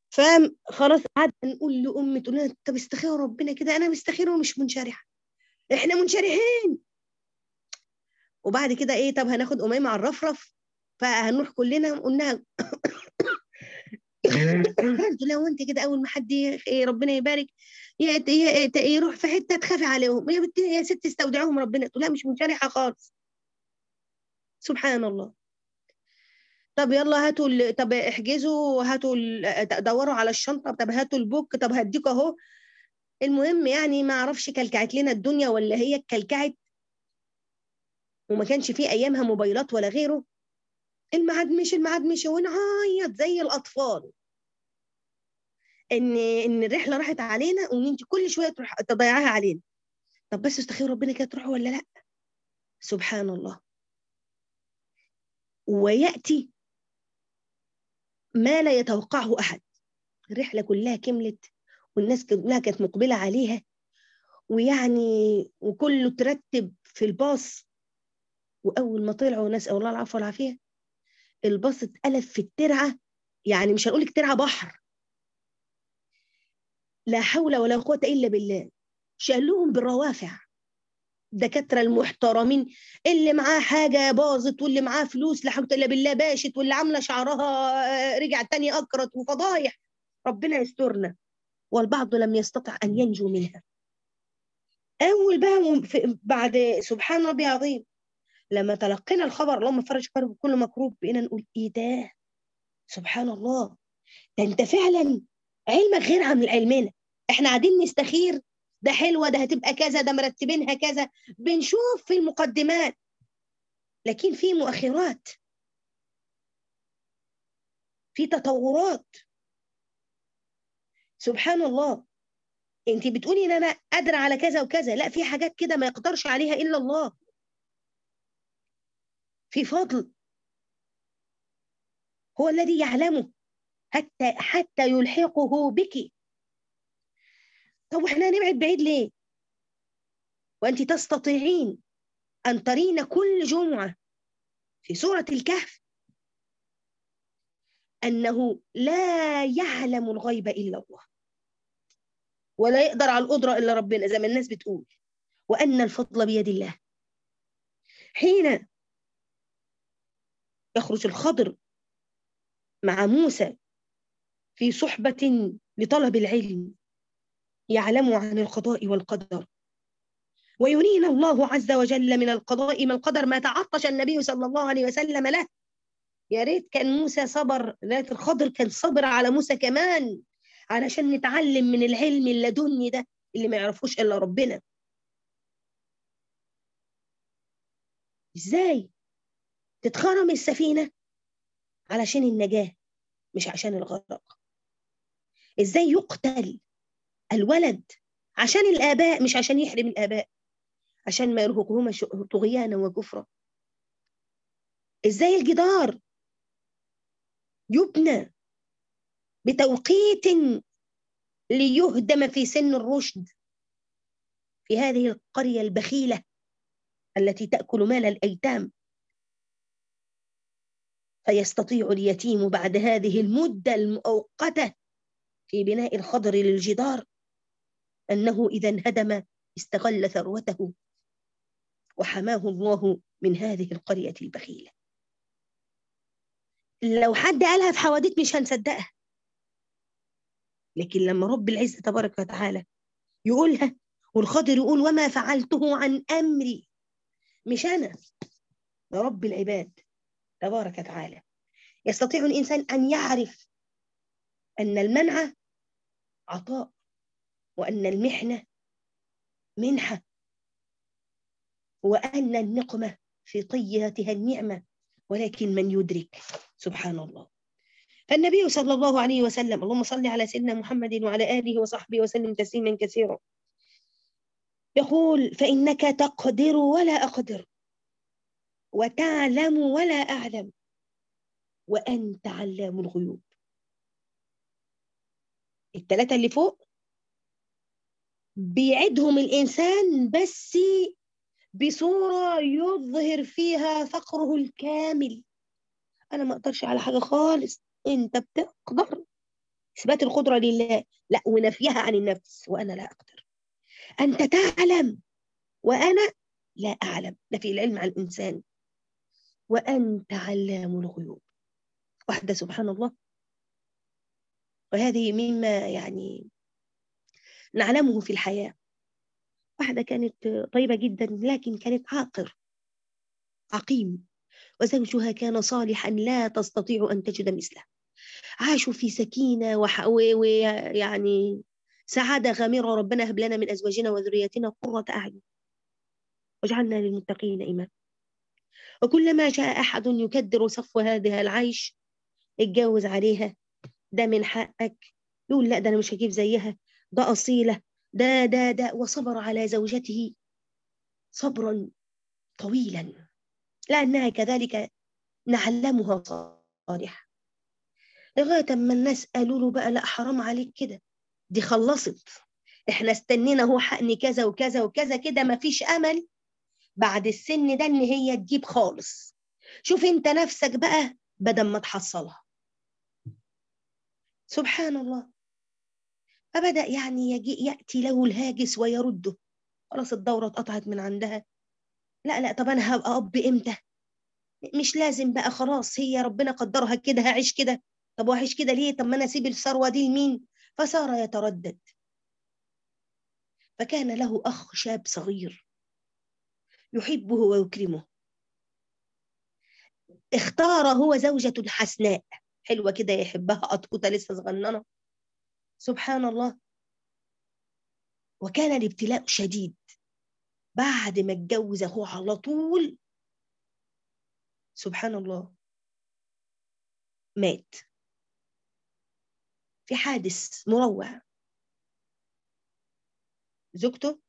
فخلاص قعدنا نقول لامي تقول لنا طب استخيروا ربنا كده انا مستخيره ومش منشرحه احنا منشرحين وبعد كده ايه طب هناخد اميمه على الرفرف فهنروح كلنا قلنا قلت لها وانت كده اول ما حد إيه ربنا يبارك يروح في حته تخافي عليهم يا بنت يا ست استودعوهم ربنا تقول لها مش منشرحه خالص سبحان الله طب يلا هاتوا ال... طب احجزوا هاتوا ال... دوروا على الشنطه طب هاتوا البوك طب هديك اهو المهم يعني ما اعرفش كلكعت لنا الدنيا ولا هي كلكعت وما كانش في ايامها موبايلات ولا غيره الميعاد مش الميعاد مش ونعيط زي الاطفال ان ان الرحله راحت علينا وان انت كل شويه تروح تضيعها علينا طب بس استخير ربنا كده تروحوا ولا لا سبحان الله وياتي ما لا يتوقعه احد الرحله كلها كملت والناس كلها كانت مقبله عليها ويعني وكله ترتب في الباص واول ما طلعوا نسال الله العفو والعافيه الباص اتقلب في الترعه يعني مش هنقول لك ترعه بحر لا حول ولا قوه الا بالله شالوهم بالروافع الدكاتره المحترمين اللي معاه حاجه باظت واللي معاه فلوس لا حول الا بالله باشت واللي عامله شعرها رجع تاني اكرت وفضايح ربنا يسترنا والبعض لم يستطع ان ينجو منها اول بقى بعد سبحان ربي عظيم لما تلقينا الخبر اللهم فرج كرب كل مكروب بقينا نقول ايه ده سبحان الله ده انت فعلا علمك غير عن علمنا احنا قاعدين نستخير ده حلوه ده هتبقى كذا ده مرتبينها كذا بنشوف في المقدمات لكن في مؤخرات في تطورات سبحان الله انت بتقولي ان انا قادره على كذا وكذا لا في حاجات كده ما يقدرش عليها الا الله في فضل هو الذي يعلمه حتى حتى يلحقه بك طب واحنا نبعد بعيد ليه وانت تستطيعين ان ترين كل جمعه في سوره الكهف انه لا يعلم الغيب الا الله ولا يقدر على القدره الا ربنا زي ما الناس بتقول وان الفضل بيد الله حين يخرج الخضر مع موسى في صحبة لطلب العلم يعلم عن القضاء والقدر ويرينا الله عز وجل من القضاء ما القدر ما تعطش النبي صلى الله عليه وسلم له يا ريت كان موسى صبر ذات الخضر كان صبر على موسى كمان علشان نتعلم من العلم اللدني ده اللي ما يعرفوش الا ربنا ازاي تتخرم السفينه علشان النجاه مش عشان الغرق ازاي يقتل الولد عشان الآباء مش عشان يحرم الآباء عشان ما يرهقهما طغيانا وكفرا ازاي الجدار يبنى بتوقيت ليهدم في سن الرشد في هذه القرية البخيلة التي تأكل مال الأيتام فيستطيع اليتيم بعد هذه المدة المؤقتة في بناء الخضر للجدار أنه إذا انهدم استغل ثروته وحماه الله من هذه القرية البخيلة لو حد قالها في حواديت مش هنصدقها لكن لما رب العزة تبارك وتعالى يقولها والخضر يقول وما فعلته عن أمري مش أنا ده رب العباد تبارك وتعالى يستطيع الإنسان أن يعرف أن المنع عطاء وأن المحنة منحة وأن النقمة في طياتها النعمة ولكن من يدرك سبحان الله فالنبي صلى الله عليه وسلم اللهم صل على سيدنا محمد وعلى آله وصحبه وسلم تسليما كثيرا يقول فإنك تقدر ولا أقدر وتعلم ولا أعلم وأنت علام الغيوب الثلاثة اللي فوق بيعدهم الإنسان بس بصورة يظهر فيها فقره الكامل أنا ما أقدرش على حاجة خالص أنت بتقدر إثبات القدرة لله لا ونفيها عن النفس وأنا لا أقدر أنت تعلم وأنا لا أعلم نفي العلم عن الإنسان وأنت علام الغيوب واحدة سبحان الله وهذه مما يعني نعلمه في الحياة واحدة كانت طيبة جدا لكن كانت عاقر عقيم وزوجها كان صالحا لا تستطيع أن تجد مثله عاشوا في سكينة ويعني سعادة غامرة ربنا هب لنا من أزواجنا وذرياتنا قرة أعين واجعلنا للمتقين إماما وكلما جاء أحد يكدر صفو هذه العيش اتجوز عليها ده من حقك يقول لا ده أنا مش هجيب زيها ده أصيلة ده ده ده وصبر على زوجته صبرا طويلا لأنها كذلك نعلمها صالحة لغاية أما الناس قالوا له بقى لا حرام عليك كده دي خلصت احنا استنينا هو حقني كذا وكذا وكذا كده مفيش أمل بعد السن ده إن هي تجيب خالص شوف انت نفسك بقى بدل ما تحصلها سبحان الله فبدأ يعني يجي يأتي له الهاجس ويرده خلاص الدورة اتقطعت من عندها لا لا طب أنا هبقى أب إمتى مش لازم بقى خلاص هي ربنا قدرها كده هعيش كده طب وهعيش كده ليه طب ما أنا أسيب الثروة دي لمين فصار يتردد فكان له أخ شاب صغير يحبه ويكرمه اختار هو زوجة حسناء حلوة كده يحبها قطقطة لسه صغننة سبحان الله وكان الابتلاء شديد بعد ما اتجوز هو على طول سبحان الله مات في حادث مروع زوجته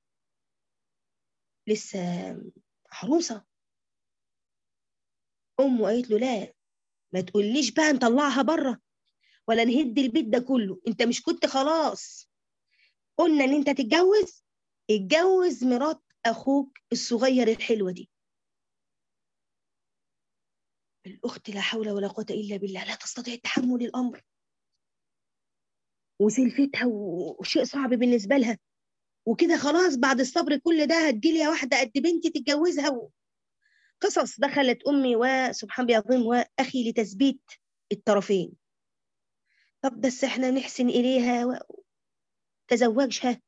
لسه عروسة أمه قالت له لا ما تقوليش بقى نطلعها بره ولا نهد البيت ده كله انت مش كنت خلاص قلنا ان انت تتجوز اتجوز مرات اخوك الصغير الحلوه دي الاخت لا حول ولا قوه الا بالله لا تستطيع تحمل الامر وسلفتها وشيء صعب بالنسبه لها وكده خلاص بعد الصبر كل ده هتجيلي واحده قد بنتي تتجوزها و... قصص دخلت امي وسبحان بيعظم واخي لتثبيت الطرفين طب بس احنا نحسن اليها وتزوجها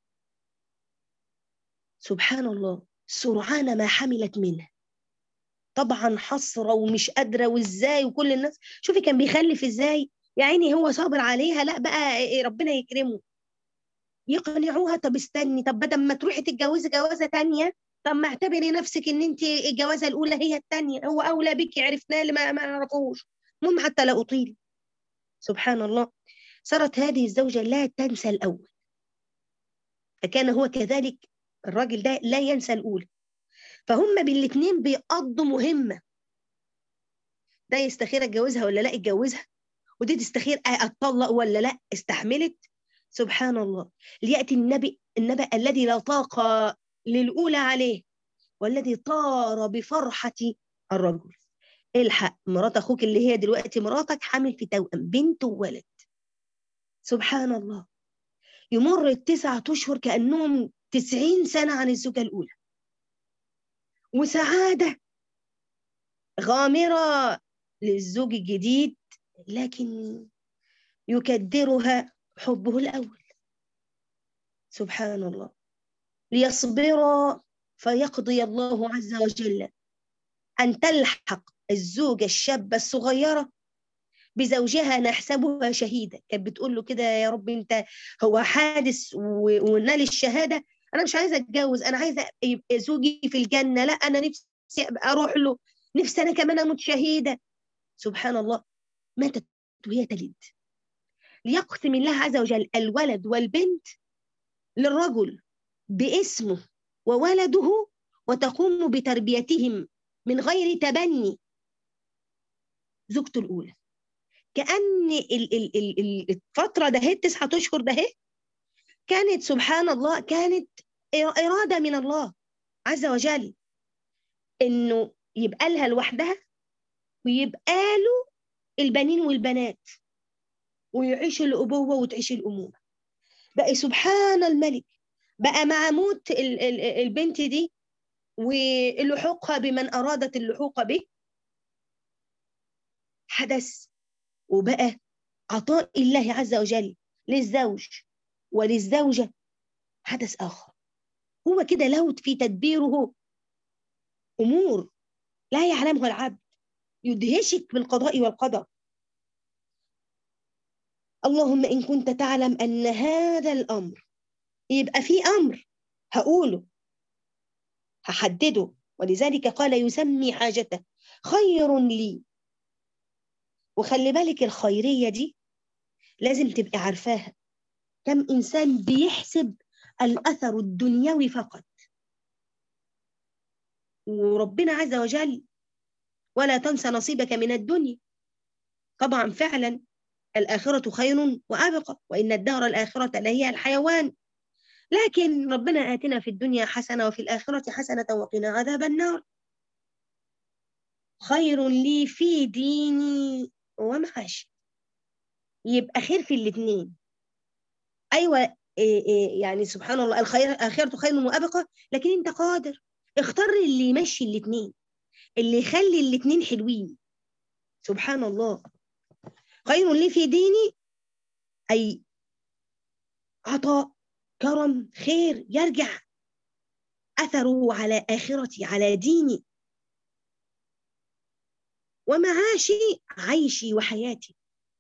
سبحان الله سرعان ما حملت منه طبعا حسرة ومش قادرة وازاي وكل الناس شوفي كان بيخلف ازاي يا عيني هو صابر عليها لا بقى ربنا يكرمه يقنعوها طب استني طب بدل ما تروحي تتجوزي جوازة تانية طب ما اعتبري نفسك ان انت الجوازة الاولى هي التانية هو اولى بك عرفناه اللي ما ما نعرفوش المهم حتى لا اطيل سبحان الله صارت هذه الزوجة لا تنسى الأول فكان هو كذلك الراجل ده لا ينسى الأولى فهم بالاثنين بيقضوا مهمة ده يستخير اتجوزها ولا لا اتجوزها ودي تستخير اتطلق ولا لا استحملت سبحان الله ليأتي النبي النبأ الذي لا طاقة للأولى عليه والذي طار بفرحة الرجل الحق مرات أخوك اللي هي دلوقتي مراتك حامل في توأم بنت وولد سبحان الله يمر التسعة أشهر كأنهم تسعين سنة عن الزوجة الأولى وسعادة غامرة للزوج الجديد لكن يكدرها حبه الأول سبحان الله ليصبر فيقضي الله عز وجل أن تلحق الزوجة الشابة الصغيرة بزوجها نحسبها شهيدة كانت بتقول له كده يا رب انت هو حادث ونال الشهادة انا مش عايزة اتجوز انا عايزة يبقى زوجي في الجنة لا انا نفسي ابقى اروح له نفسي انا كمان اموت شهيدة سبحان الله ماتت وهي تلد ليقسم الله عز وجل الولد والبنت للرجل باسمه وولده وتقوم بتربيتهم من غير تبني زوجته الأولى كأن ال ال ال الفترة ده التسعة أشهر ده كانت سبحان الله كانت إرادة من الله عز وجل إنه يبقى لها لوحدها ويبقى له البنين والبنات ويعيش الأبوة وتعيش الأمومة بقى سبحان الملك بقى مع موت ال- ال- البنت دي ولحوقها بمن أرادت اللحوق به حدث وبقى عطاء الله عز وجل للزوج وللزوجة حدث آخر هو كده له في تدبيره أمور لا يعلمها العبد يدهشك بالقضاء والقدر اللهم إن كنت تعلم أن هذا الأمر يبقى في أمر هقوله هحدده ولذلك قال يسمي حاجته خير لي وخلي بالك الخيرية دي لازم تبقي عارفاها كم إنسان بيحسب الأثر الدنيوي فقط وربنا عز وجل ولا تنسى نصيبك من الدنيا طبعا فعلا الآخرة خير وأبقى وإن الدار الآخرة لهي الحيوان لكن ربنا آتنا في الدنيا حسنة وفي الآخرة حسنة وقنا عذاب النار خير لي في ديني ومعاشي يبقى خير في الاثنين أيوة إيه إيه يعني سبحان الله الخير آخرته خير وأبقى لكن أنت قادر اختار اللي يمشي الاثنين اللي يخلي الاثنين حلوين سبحان الله خير لي في ديني أي عطاء كرم خير يرجع أثره على آخرتي على ديني ومعاشي عيشي وحياتي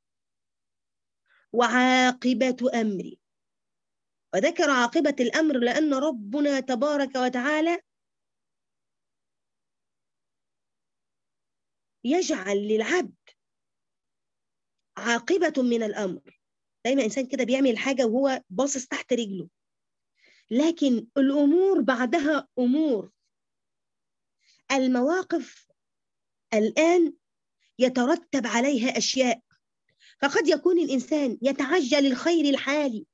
وعاقبة أمري وذكر عاقبة الأمر لأن ربنا تبارك وتعالى يجعل للعبد عاقبة من الأمر دايما إنسان كده بيعمل حاجة وهو باصص تحت رجله لكن الأمور بعدها أمور المواقف الآن يترتب عليها أشياء فقد يكون الإنسان يتعجل الخير الحالي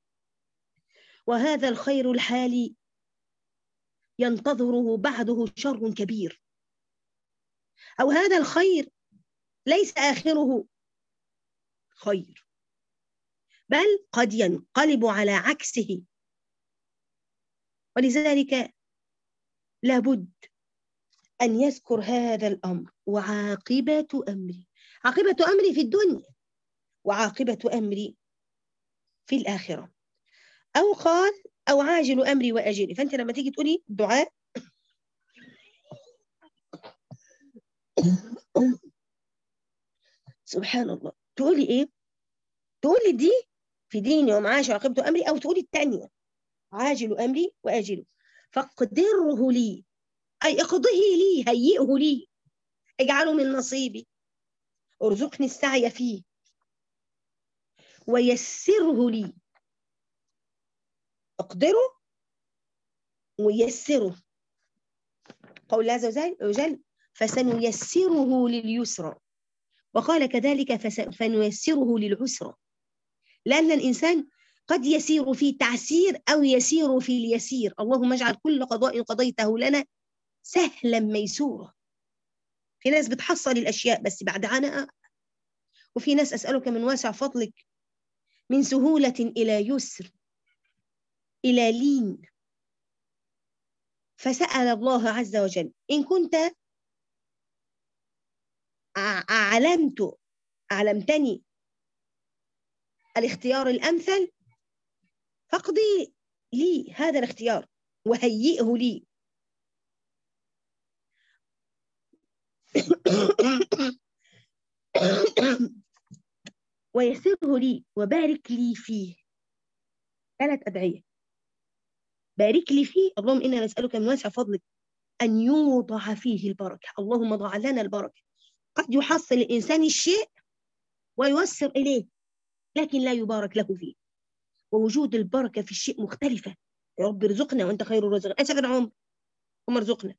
وهذا الخير الحالي ينتظره بعده شر كبير أو هذا الخير ليس آخره خير بل قد ينقلب على عكسه ولذلك لابد أن يذكر هذا الأمر وعاقبة أمري عاقبة أمري في الدنيا وعاقبة أمري في الآخرة أو قال أو عاجل أمري وأجلي فأنت لما تيجي تقولي دعاء سبحان الله تقولي إيه تقولي دي في ديني ومعاشي وعاقبة أمري أو تقولي الثانية عاجل أمري وأجله فاقدره لي أي اقضه لي هيئه لي اجعله من نصيبي ارزقني السعي فيه ويسره لي اقدره ويسره قول الله عز وجل فسنيسره لليسرى وقال كذلك فنيسره للعسرى لأن الإنسان قد يسير في تعسير أو يسير في اليسير اللهم اجعل كل قضاء قضيته لنا سهلا ميسورا في ناس بتحصل الأشياء بس بعد عناء وفي ناس أسألك من واسع فضلك من سهولة إلى يسر إلى لين فسأل الله عز وجل إن كنت أعلمت أعلمتني الاختيار الأمثل فاقضي لي هذا الاختيار وهيئه لي ويسره لي وبارك لي فيه ثلاث أدعية بارك لي فيه اللهم إنا نسألك من واسع فضلك أن يوضع فيه البركة اللهم ضع لنا البركة قد يحصل الإنسان الشيء ويوسر إليه لكن لا يبارك له فيه ووجود البركة في الشيء مختلفة يا رب ارزقنا وأنت خير الرازقين أسأل عمر هم ارزقنا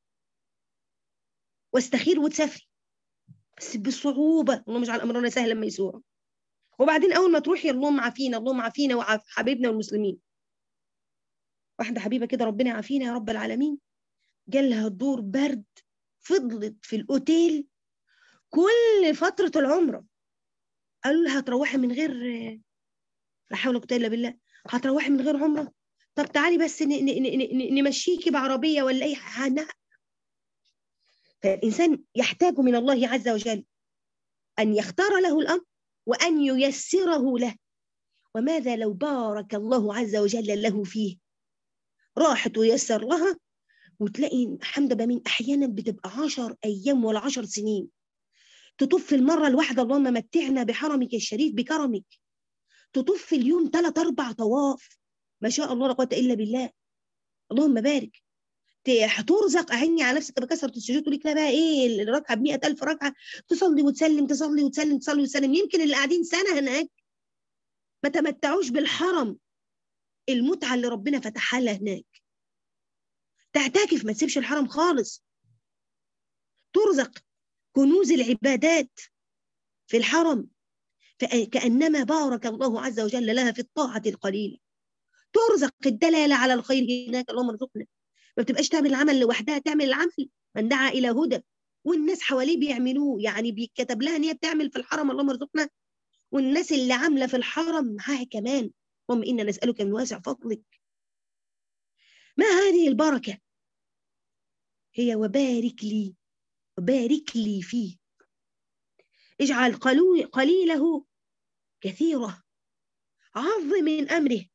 واستخير وتسافري بس بصعوبة اللهم اجعل أمرنا سهلا ميسورا وبعدين أول ما تروحي اللهم عافينا اللهم عافينا وعاف حبيبنا والمسلمين واحدة حبيبة كده ربنا يعافينا يا رب العالمين جالها دور برد فضلت في الأوتيل كل فترة العمرة قالوا لها هتروحي من غير لا حول ولا قوه الا بالله هتروحي من غير عمره طب تعالي بس ن- ن- ن- ن- نمشيكي بعربيه ولا اي حاجه فالانسان يحتاج من الله عز وجل ان يختار له الامر وان ييسره له وماذا لو بارك الله عز وجل له فيه راحت ويسر لها وتلاقي حمد بمين احيانا بتبقى عشر ايام ولا عشر سنين تطوف في المره الواحده اللهم متعنا بحرمك الشريف بكرمك تطوف في اليوم ثلاث اربع طواف ما شاء الله لا قوه الا بالله اللهم بارك ت- ترزق عيني على نفسك بكثره السجود تقول لك لا بقى ايه الركعه ب 100000 ركعه تصلي وتسلم تصلي وتسلم تصلي وتسلم يمكن اللي قاعدين سنه هناك ما تمتعوش بالحرم المتعه اللي ربنا فتحها لها هناك تعتكف ما تسيبش الحرم خالص ترزق كنوز العبادات في الحرم فأ- كأنما بارك الله عز وجل لها في الطاعة القليلة ترزق الدلالة على الخير هناك اللهم ارزقنا ما بتبقاش تعمل العمل لوحدها تعمل العمل من دعا إلى هدى والناس حواليه بيعملوه يعني بيتكتب لها ان هي بتعمل في الحرم اللهم ارزقنا والناس اللي عامله في الحرم معاها كمان اللهم انا نسالك من واسع فضلك ما هذه البركه هي وبارك لي وبارك لي فيه اجعل قلو- قليله كثيره عظم من امره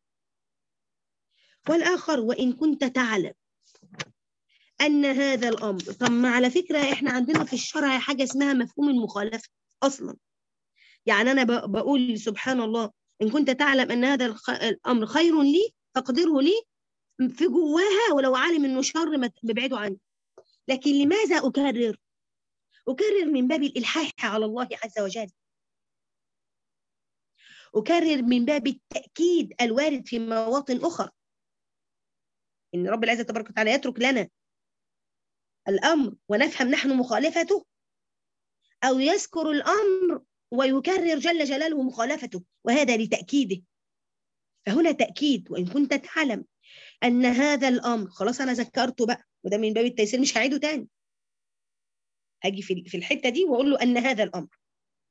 والاخر وان كنت تعلم ان هذا الامر طب ما على فكره احنا عندنا في الشرع حاجه اسمها مفهوم المخالفه اصلا يعني انا ب- بقول سبحان الله ان كنت تعلم ان هذا الخ- الامر خير لي فاقدره لي في جواها ولو عالم انه شر ما تبعده عني لكن لماذا اكرر اكرر من باب الالحاح على الله عز وجل اكرر من باب التاكيد الوارد في مواطن اخرى ان رب العزه تبارك وتعالى يترك لنا الامر ونفهم نحن مخالفته او يذكر الامر ويكرر جل جلاله مخالفته وهذا لتاكيده فهنا تاكيد وان كنت تعلم ان هذا الامر خلاص انا ذكرته بقى وده من باب التيسير مش هعيده تاني هاجي في في الحته دي واقول له ان هذا الامر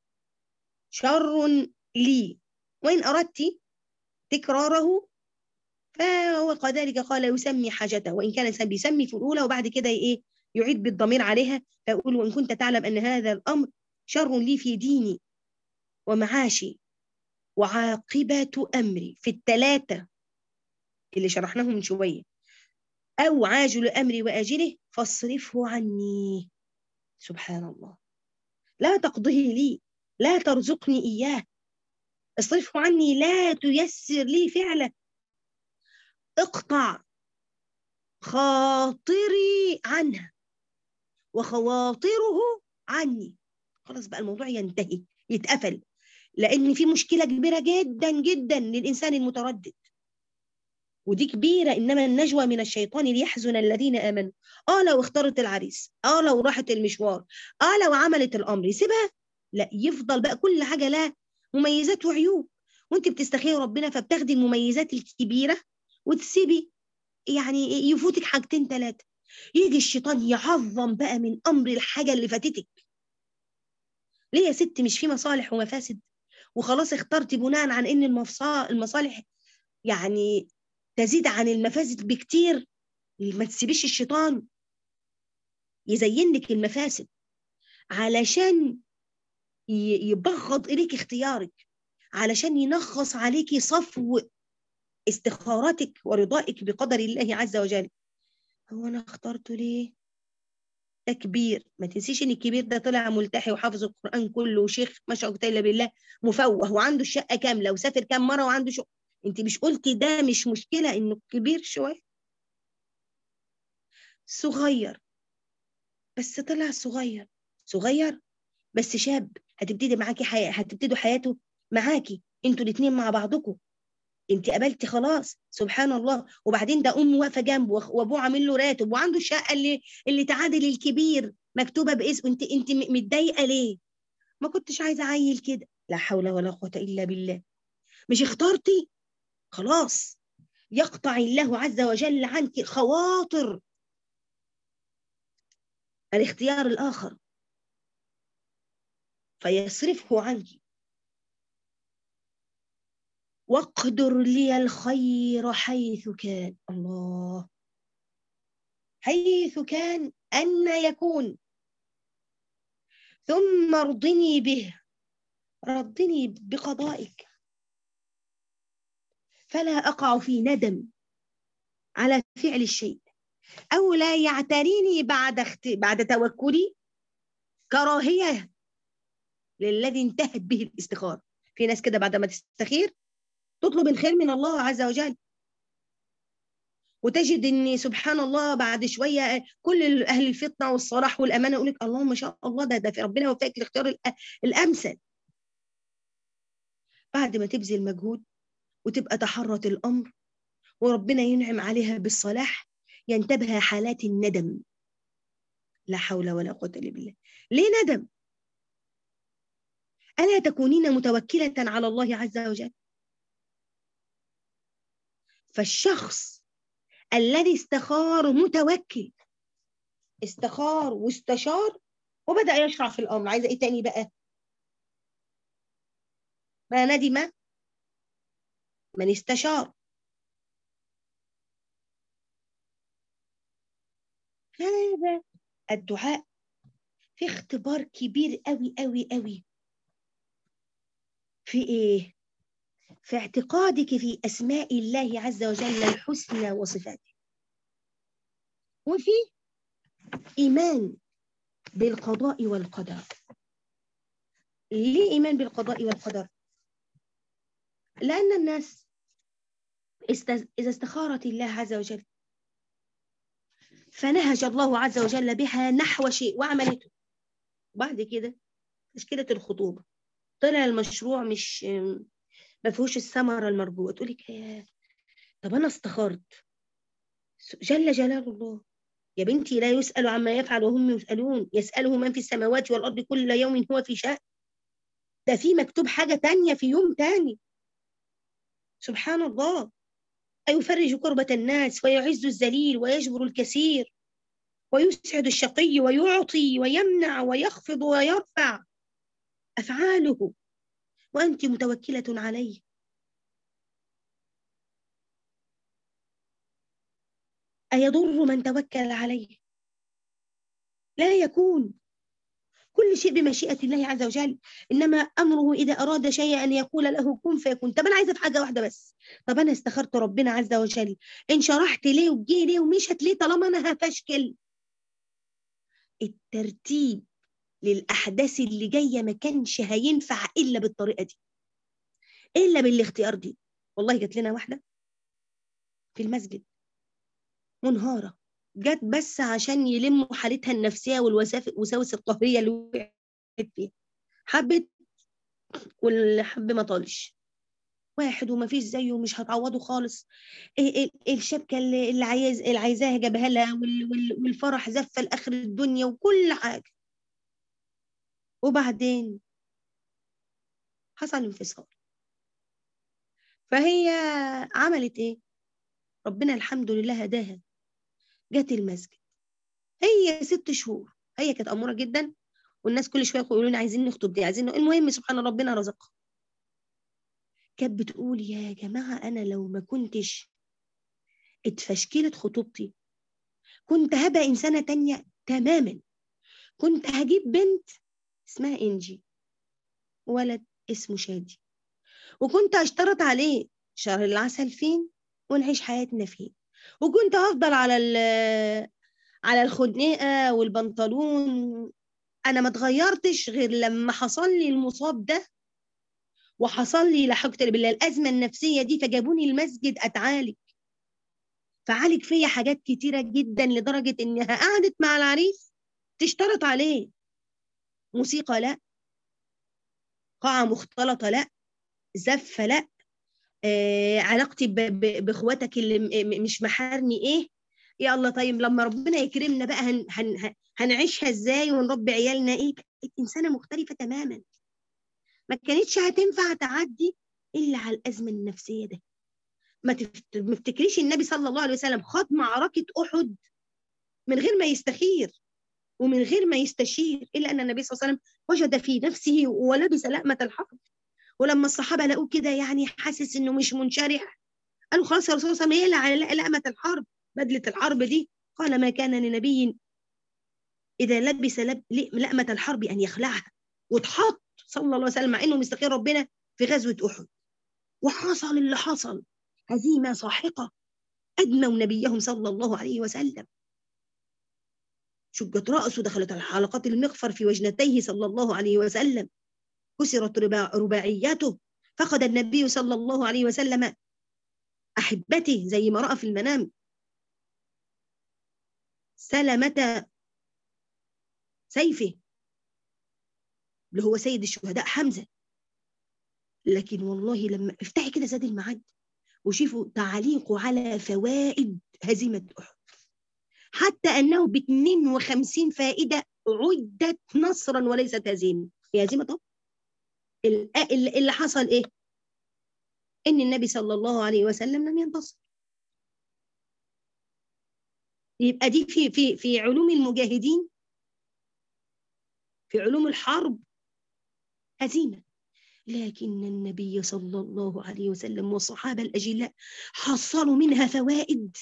شر لي وان اردت تكراره فهو كذلك قال يسمي حاجته وان كان الانسان بيسمي في الاولى وبعد كده ايه يعيد بالضمير عليها فيقول وان كنت تعلم ان هذا الامر شر لي في ديني ومعاشي وعاقبه امري في الثلاثه اللي شرحناهم من شويه او عاجل امري واجله فاصرفه عني سبحان الله لا تقضه لي لا ترزقني اياه اصرفه عني لا تيسر لي فعله اقطع خاطري عنها وخواطره عني خلاص بقى الموضوع ينتهي يتقفل لان في مشكله كبيره جدا جدا للانسان المتردد ودي كبيره انما النجوى من الشيطان ليحزن الذين امنوا اه لو اختارت العريس اه لو راحت المشوار اه لو عملت الامر يسيبها لا يفضل بقى كل حاجه لها مميزات وعيوب وانت بتستخيري ربنا فبتاخدي المميزات الكبيره وتسيبي يعني يفوتك حاجتين ثلاثه يجي الشيطان يعظم بقى من امر الحاجه اللي فاتتك ليه يا ست مش في مصالح ومفاسد وخلاص اخترتي بناء عن ان المفصا- المصالح يعني تزيد عن المفاسد بكتير ما تسيبيش الشيطان يزين لك المفاسد علشان ي- يبغض اليك اختيارك علشان ينغص عليكي صفو استخارتك ورضائك بقدر الله عز وجل هو انا اخترته ليه ده كبير ما تنسيش ان الكبير ده طلع ملتحي وحافظ القران كله وشيخ ما شاء الله الا بالله مفوه وعنده الشقه كامله وسافر كام مره وعنده شقه انت مش قلتي ده مش مشكله انه كبير شويه صغير بس طلع صغير صغير بس شاب هتبتدي معاكي حياه هتبتدوا حياته معاكي انتوا الاثنين مع بعضكم انت قابلتي خلاص سبحان الله وبعدين ده ام واقفه جنبه وأخ- وابوه عامل له راتب وعنده الشقه اللي اللي تعادل الكبير مكتوبه باسم انت انت م- متضايقه ليه ما كنتش عايزه عيل كده لا حول ولا قوه الا بالله مش اخترتي خلاص يقطع الله عز وجل عنك خواطر الاختيار الاخر فيصرفه عنك واقدر لي الخير حيث كان الله حيث كان أن يكون ثم ارضني به رضني بقضائك فلا أقع في ندم على فعل الشيء أو لا يعتريني بعد اخت... بعد توكلي كراهية للذي انتهت به الاستخارة في ناس كده بعد ما تستخير تطلب الخير من الله عز وجل وتجد ان سبحان الله بعد شويه كل اهل الفطنه والصلاح والامانه يقول لك اللهم ما شاء الله ده ده في ربنا وفقك الاختيار الامثل بعد ما تبذل مجهود وتبقى تحرت الامر وربنا ينعم عليها بالصلاح ينتبه حالات الندم لا حول ولا قوه الا بالله ليه ندم الا تكونين متوكله على الله عز وجل فالشخص الذي استخار متوكل استخار واستشار وبدأ يشرع في الأمر عايزة إيه تاني بقى ما ندم من استشار هذا الدعاء في اختبار كبير قوي قوي قوي في ايه في اعتقادك في اسماء الله عز وجل الحسنى وصفاته وفي ايمان بالقضاء والقدر ليه ايمان بالقضاء والقدر لان الناس اذا استخارت الله عز وجل فنهج الله عز وجل بها نحو شيء وعملته بعد كده تشكيلة الخطوبة طلع المشروع مش ما فيهوش الثمرة المرجوة تقول لك طب أنا استخرت جل جلال الله يا بنتي لا يسأل عما يفعل وهم يسألون يسأله من في السماوات والأرض كل يوم هو في شأن ده في مكتوب حاجة تانية في يوم تاني سبحان الله أيفرج كربة الناس ويعز الذليل ويجبر الكثير ويسعد الشقي ويعطي ويمنع ويخفض ويرفع أفعاله وأنت متوكلة عليه أيضر من توكل عليه لا يكون كل شيء بمشيئة الله عز وجل إنما أمره إذا أراد شيئا أن يقول له كن فيكون طب أنا عايزة في حاجة واحدة بس طب أنا استخرت ربنا عز وجل إن شرحت ليه وجي ليه ومشت ليه طالما أنا هفشكل الترتيب للأحداث اللي جاية ما كانش هينفع إلا بالطريقة دي إلا بالاختيار دي والله جات لنا واحدة في المسجد منهارة جت بس عشان يلموا حالتها النفسية والوساوس القهرية اللي وقعت فيها حبت واللي حب ما طالش واحد وما فيش زيه ومش هتعوضه خالص الشبكة اللي عايز اللي عايزاها جابها لها والفرح زفة لآخر الدنيا وكل حاجة وبعدين حصل انفصال فهي عملت ايه ربنا الحمد لله هداها جت المسجد هي ست شهور هي كانت اموره جدا والناس كل شويه يقولوا لنا عايزين نخطب دي عايزين المهم سبحان ربنا رزقها كانت بتقول يا جماعه انا لو ما كنتش اتفشكلت خطوبتي كنت هبقى انسانه تانية تماما كنت هجيب بنت اسمها انجي ولد اسمه شادي وكنت اشترط عليه شهر العسل فين ونعيش حياتنا فين وكنت هفضل على على الخنقه والبنطلون انا ما اتغيرتش غير لما حصل لي المصاب ده وحصل لي لا حول بالله الازمه النفسيه دي فجابوني المسجد اتعالج فعالج فيا حاجات كتيره جدا لدرجه انها قعدت مع العريس تشترط عليه موسيقى لا قاعه مختلطه لا زفه لا آه علاقتي باخواتك اللي مش محارني ايه يا الله طيب لما ربنا يكرمنا بقى هن هن هنعيشها ازاي ونربي عيالنا ايه انسانه مختلفه تماما ما كانتش هتنفع تعدي الا على الازمه النفسيه ده ما تفتكريش النبي صلى الله عليه وسلم خاض معركه احد من غير ما يستخير ومن غير ما يستشير الا ان النبي صلى الله عليه وسلم وجد في نفسه ولبس لأمة الحرب ولما الصحابة لقوه كده يعني حاسس إنه مش منشرح قالوا خلاص يا رسول الله ما يقلع على لأمة الحرب بدلة الحرب دي قال ما كان لنبي إذا لبس لب... لأمة الحرب أن يخلعها واتحط صلى الله عليه وسلم مع إنه مستقيم ربنا في غزوة أحد وحصل اللي حصل هزيمة ساحقة أدموا نبيهم صلى الله عليه وسلم شجت رأسه دخلت الحلقات المغفر في وجنتيه صلى الله عليه وسلم كسرت رباع رباعياته فقد النبي صلى الله عليه وسلم أحبته زي ما رأى في المنام سلمة سيفه اللي هو سيد الشهداء حمزة لكن والله لما افتحي كده زاد المعاد وشوفوا تعليقه على فوائد هزيمة أحد حتى أنه ب 52 فائدة عدت نصرا وليست هزيمة هي هزيمة طب اللي حصل إيه؟ إن النبي صلى الله عليه وسلم لم ينتصر يبقى دي في في في علوم المجاهدين في علوم الحرب هزيمة لكن النبي صلى الله عليه وسلم والصحابة الأجلاء حصلوا منها فوائد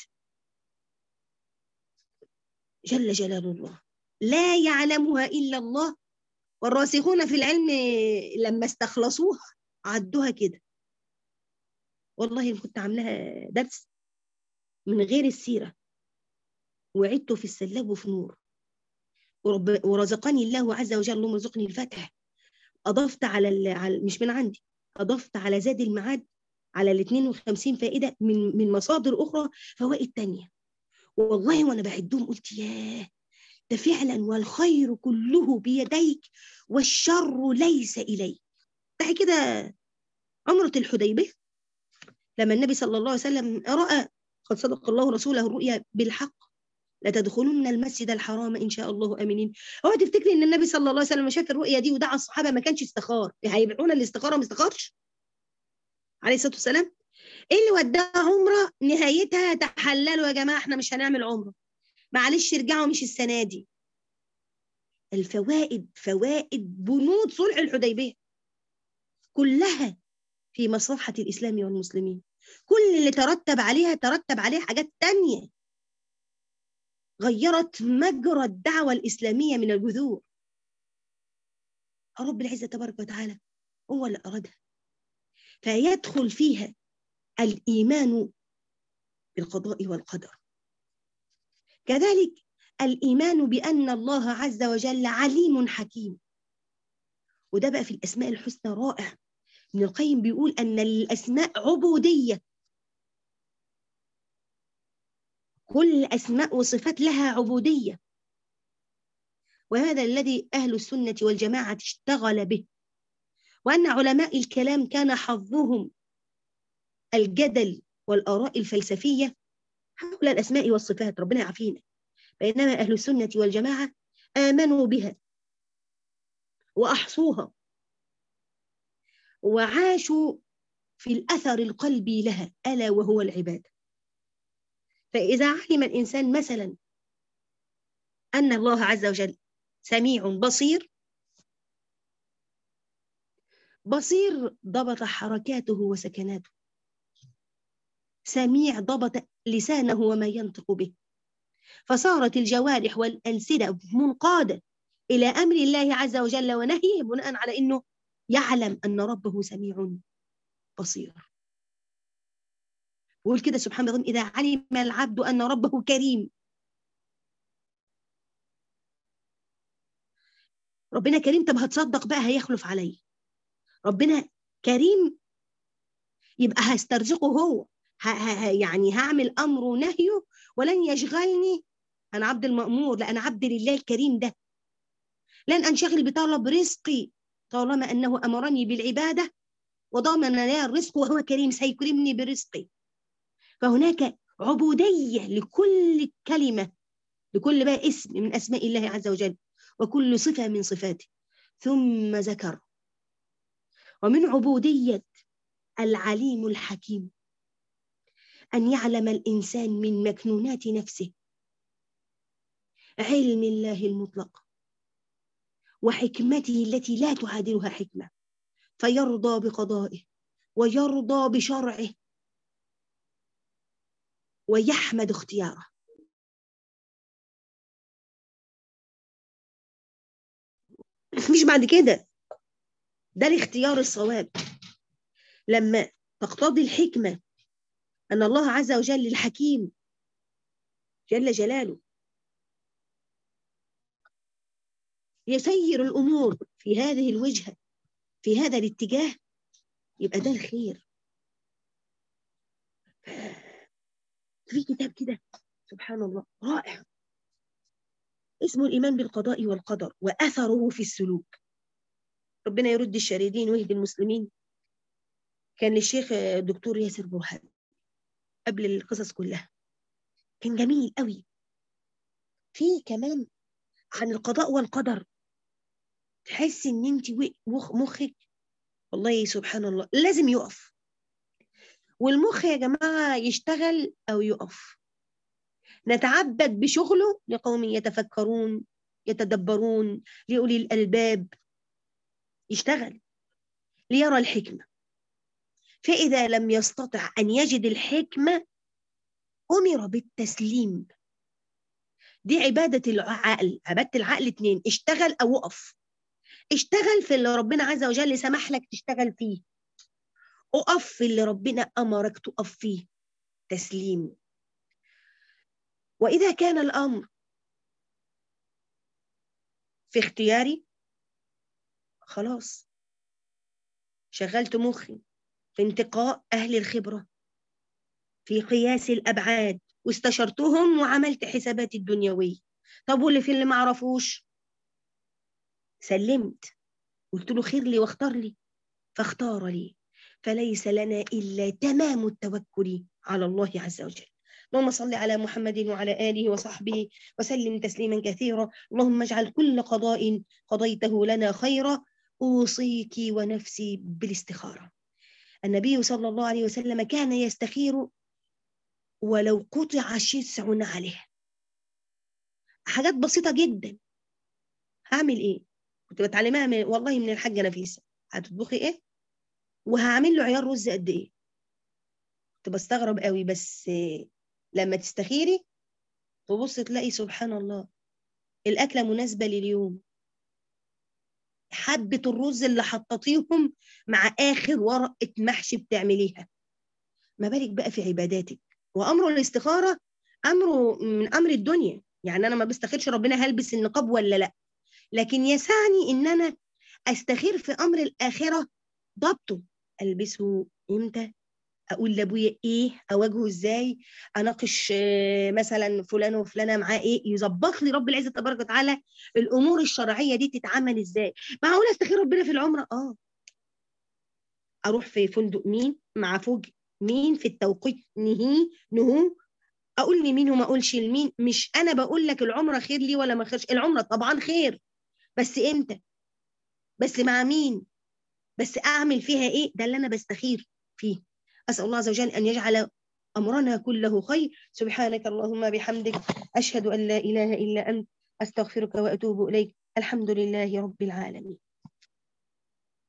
جل جلال الله لا يعلمها إلا الله والراسخون في العلم لما استخلصوها عدوها كده والله كنت عاملاها درس من غير السيرة وعدت في السلاب وفي نور ورزقني الله عز وجل اللهم ارزقني الفتح أضفت على, على مش من عندي أضفت على زاد المعاد على ال 52 فائدة من من مصادر أخرى فوائد تانية والله وأنا بعدهم قلت ياه ده فعلا والخير كله بيديك والشر ليس إليك بعد كده عمرة الحديبية لما النبي صلى الله عليه وسلم رأى قد صدق الله رسوله الرؤيا بالحق لتدخلن المسجد الحرام ان شاء الله امنين هو تفتكري ان النبي صلى الله عليه وسلم شاف الرؤيا دي ودعا الصحابه ما كانش استخار هيبيعونا الاستخاره ما استخارش عليه الصلاه والسلام ايه اللي وداه عمره نهايتها تحللوا يا جماعه احنا مش هنعمل عمره معلش ارجعوا مش السنه دي الفوائد فوائد بنود صلح الحديبيه كلها في مصلحه الاسلام والمسلمين كل اللي ترتب عليها ترتب عليه حاجات تانية غيرت مجرى الدعوة الإسلامية من الجذور رب العزة تبارك وتعالى هو اللي أرادها فيدخل فيها الإيمان بالقضاء والقدر كذلك الإيمان بأن الله عز وجل عليم حكيم وده بقى في الأسماء الحسنى رائع ابن القيم بيقول أن الأسماء عبودية كل أسماء وصفات لها عبودية وهذا الذي أهل السنة والجماعة اشتغل به وأن علماء الكلام كان حظهم الجدل والآراء الفلسفية حول الأسماء والصفات ربنا يعافينا بينما أهل السنة والجماعة آمنوا بها وأحصوها وعاشوا في الأثر القلبي لها ألا وهو العبادة فإذا علم الإنسان مثلا أن الله عز وجل سميع بصير بصير ضبط حركاته وسكناته سميع ضبط لسانه وما ينطق به فصارت الجوارح والألسنة منقادة إلى أمر الله عز وجل ونهيه بناء على أنه يعلم أن ربه سميع بصير ويقول كده سبحان الله إذا علم العبد أن ربه كريم ربنا كريم طب هتصدق بقى هيخلف علي ربنا كريم يبقى هسترزقه هو ها ها يعني هعمل أمره ونهيه ولن يشغلني أنا عبد المأمور لا أنا عبد لله الكريم ده لن أنشغل بطلب رزقي طالما أنه أمرني بالعبادة وضمن لي الرزق وهو كريم سيكرمني برزقي فهناك عبودية لكل كلمة لكل بقى اسم من أسماء الله عز وجل وكل صفة من صفاته ثم ذكر ومن عبودية العليم الحكيم أن يعلم الإنسان من مكنونات نفسه علم الله المطلق وحكمته التي لا تعادلها حكمة فيرضى بقضائه ويرضى بشرعه ويحمد اختياره مش بعد كده ده الاختيار الصواب لما تقتضي الحكمة أن الله عز وجل الحكيم جل جلاله يسير الأمور في هذه الوجهة في هذا الاتجاه يبقى ده الخير في كتاب كده سبحان الله رائع اسمه الإيمان بالقضاء والقدر وأثره في السلوك ربنا يرد الشريدين ويهدي المسلمين كان للشيخ الدكتور ياسر برهان قبل القصص كلها كان جميل قوي في كمان عن القضاء والقدر تحس ان انت مخك والله سبحان الله لازم يقف والمخ يا جماعة يشتغل أو يقف نتعبد بشغله لقوم يتفكرون يتدبرون لأولي الألباب يشتغل ليرى الحكمة فإذا لم يستطع أن يجد الحكمة أمر بالتسليم دي عبادة العقل عبادة العقل اتنين اشتغل أو وقف اشتغل في اللي ربنا عز وجل سمح لك تشتغل فيه اقف في اللي ربنا أمرك تقف فيه تسليم وإذا كان الأمر في اختياري خلاص شغلت مخي في انتقاء أهل الخبرة في قياس الأبعاد واستشرتهم وعملت حساباتي الدنيوية طب واللي في اللي معرفوش سلمت قلت له خير لي واختار لي فاختار لي فليس لنا إلا تمام التوكل على الله عز وجل اللهم صل على محمد وعلى آله وصحبه وسلم تسليما كثيرا اللهم اجعل كل قضاء قضيته لنا خيرا أوصيك ونفسي بالاستخارة النبي صلى الله عليه وسلم كان يستخير ولو قطع شسع عليه حاجات بسيطة جدا هعمل ايه كنت بتعلمها من والله من الحاجة نفيسة هتطبخي ايه وهعمل له عيار رز قد ايه كنت بستغرب قوي بس لما تستخيري تبص تلاقي سبحان الله الأكلة مناسبة لليوم حبة الرز اللي حطيتيهم مع آخر ورقة محشي بتعمليها ما بالك بقى في عباداتك وأمر الاستخارة أمره من أمر الدنيا يعني أنا ما بستخيرش ربنا هلبس النقاب ولا لأ لكن يسعني إن أنا أستخير في أمر الآخرة ضبطه ألبسه إمتى اقول لابويا ايه اواجهه ازاي اناقش مثلا فلان وفلانه معاه ايه يظبط لي رب العزه تبارك وتعالى الامور الشرعيه دي تتعمل ازاي معقول استخير ربنا في العمره اه اروح في فندق مين مع فوج مين في التوقيت نهي نهو اقول لمين وما اقولش لمين مش انا بقول لك العمره خير لي ولا ما خيرش العمره طبعا خير بس امتى بس مع مين بس اعمل فيها ايه ده اللي انا بستخير فيه أسأل الله عز وجل أن يجعل أمرنا كله خير سبحانك اللهم بحمدك أشهد أن لا إله إلا أنت أستغفرك وأتوب إليك الحمد لله رب العالمين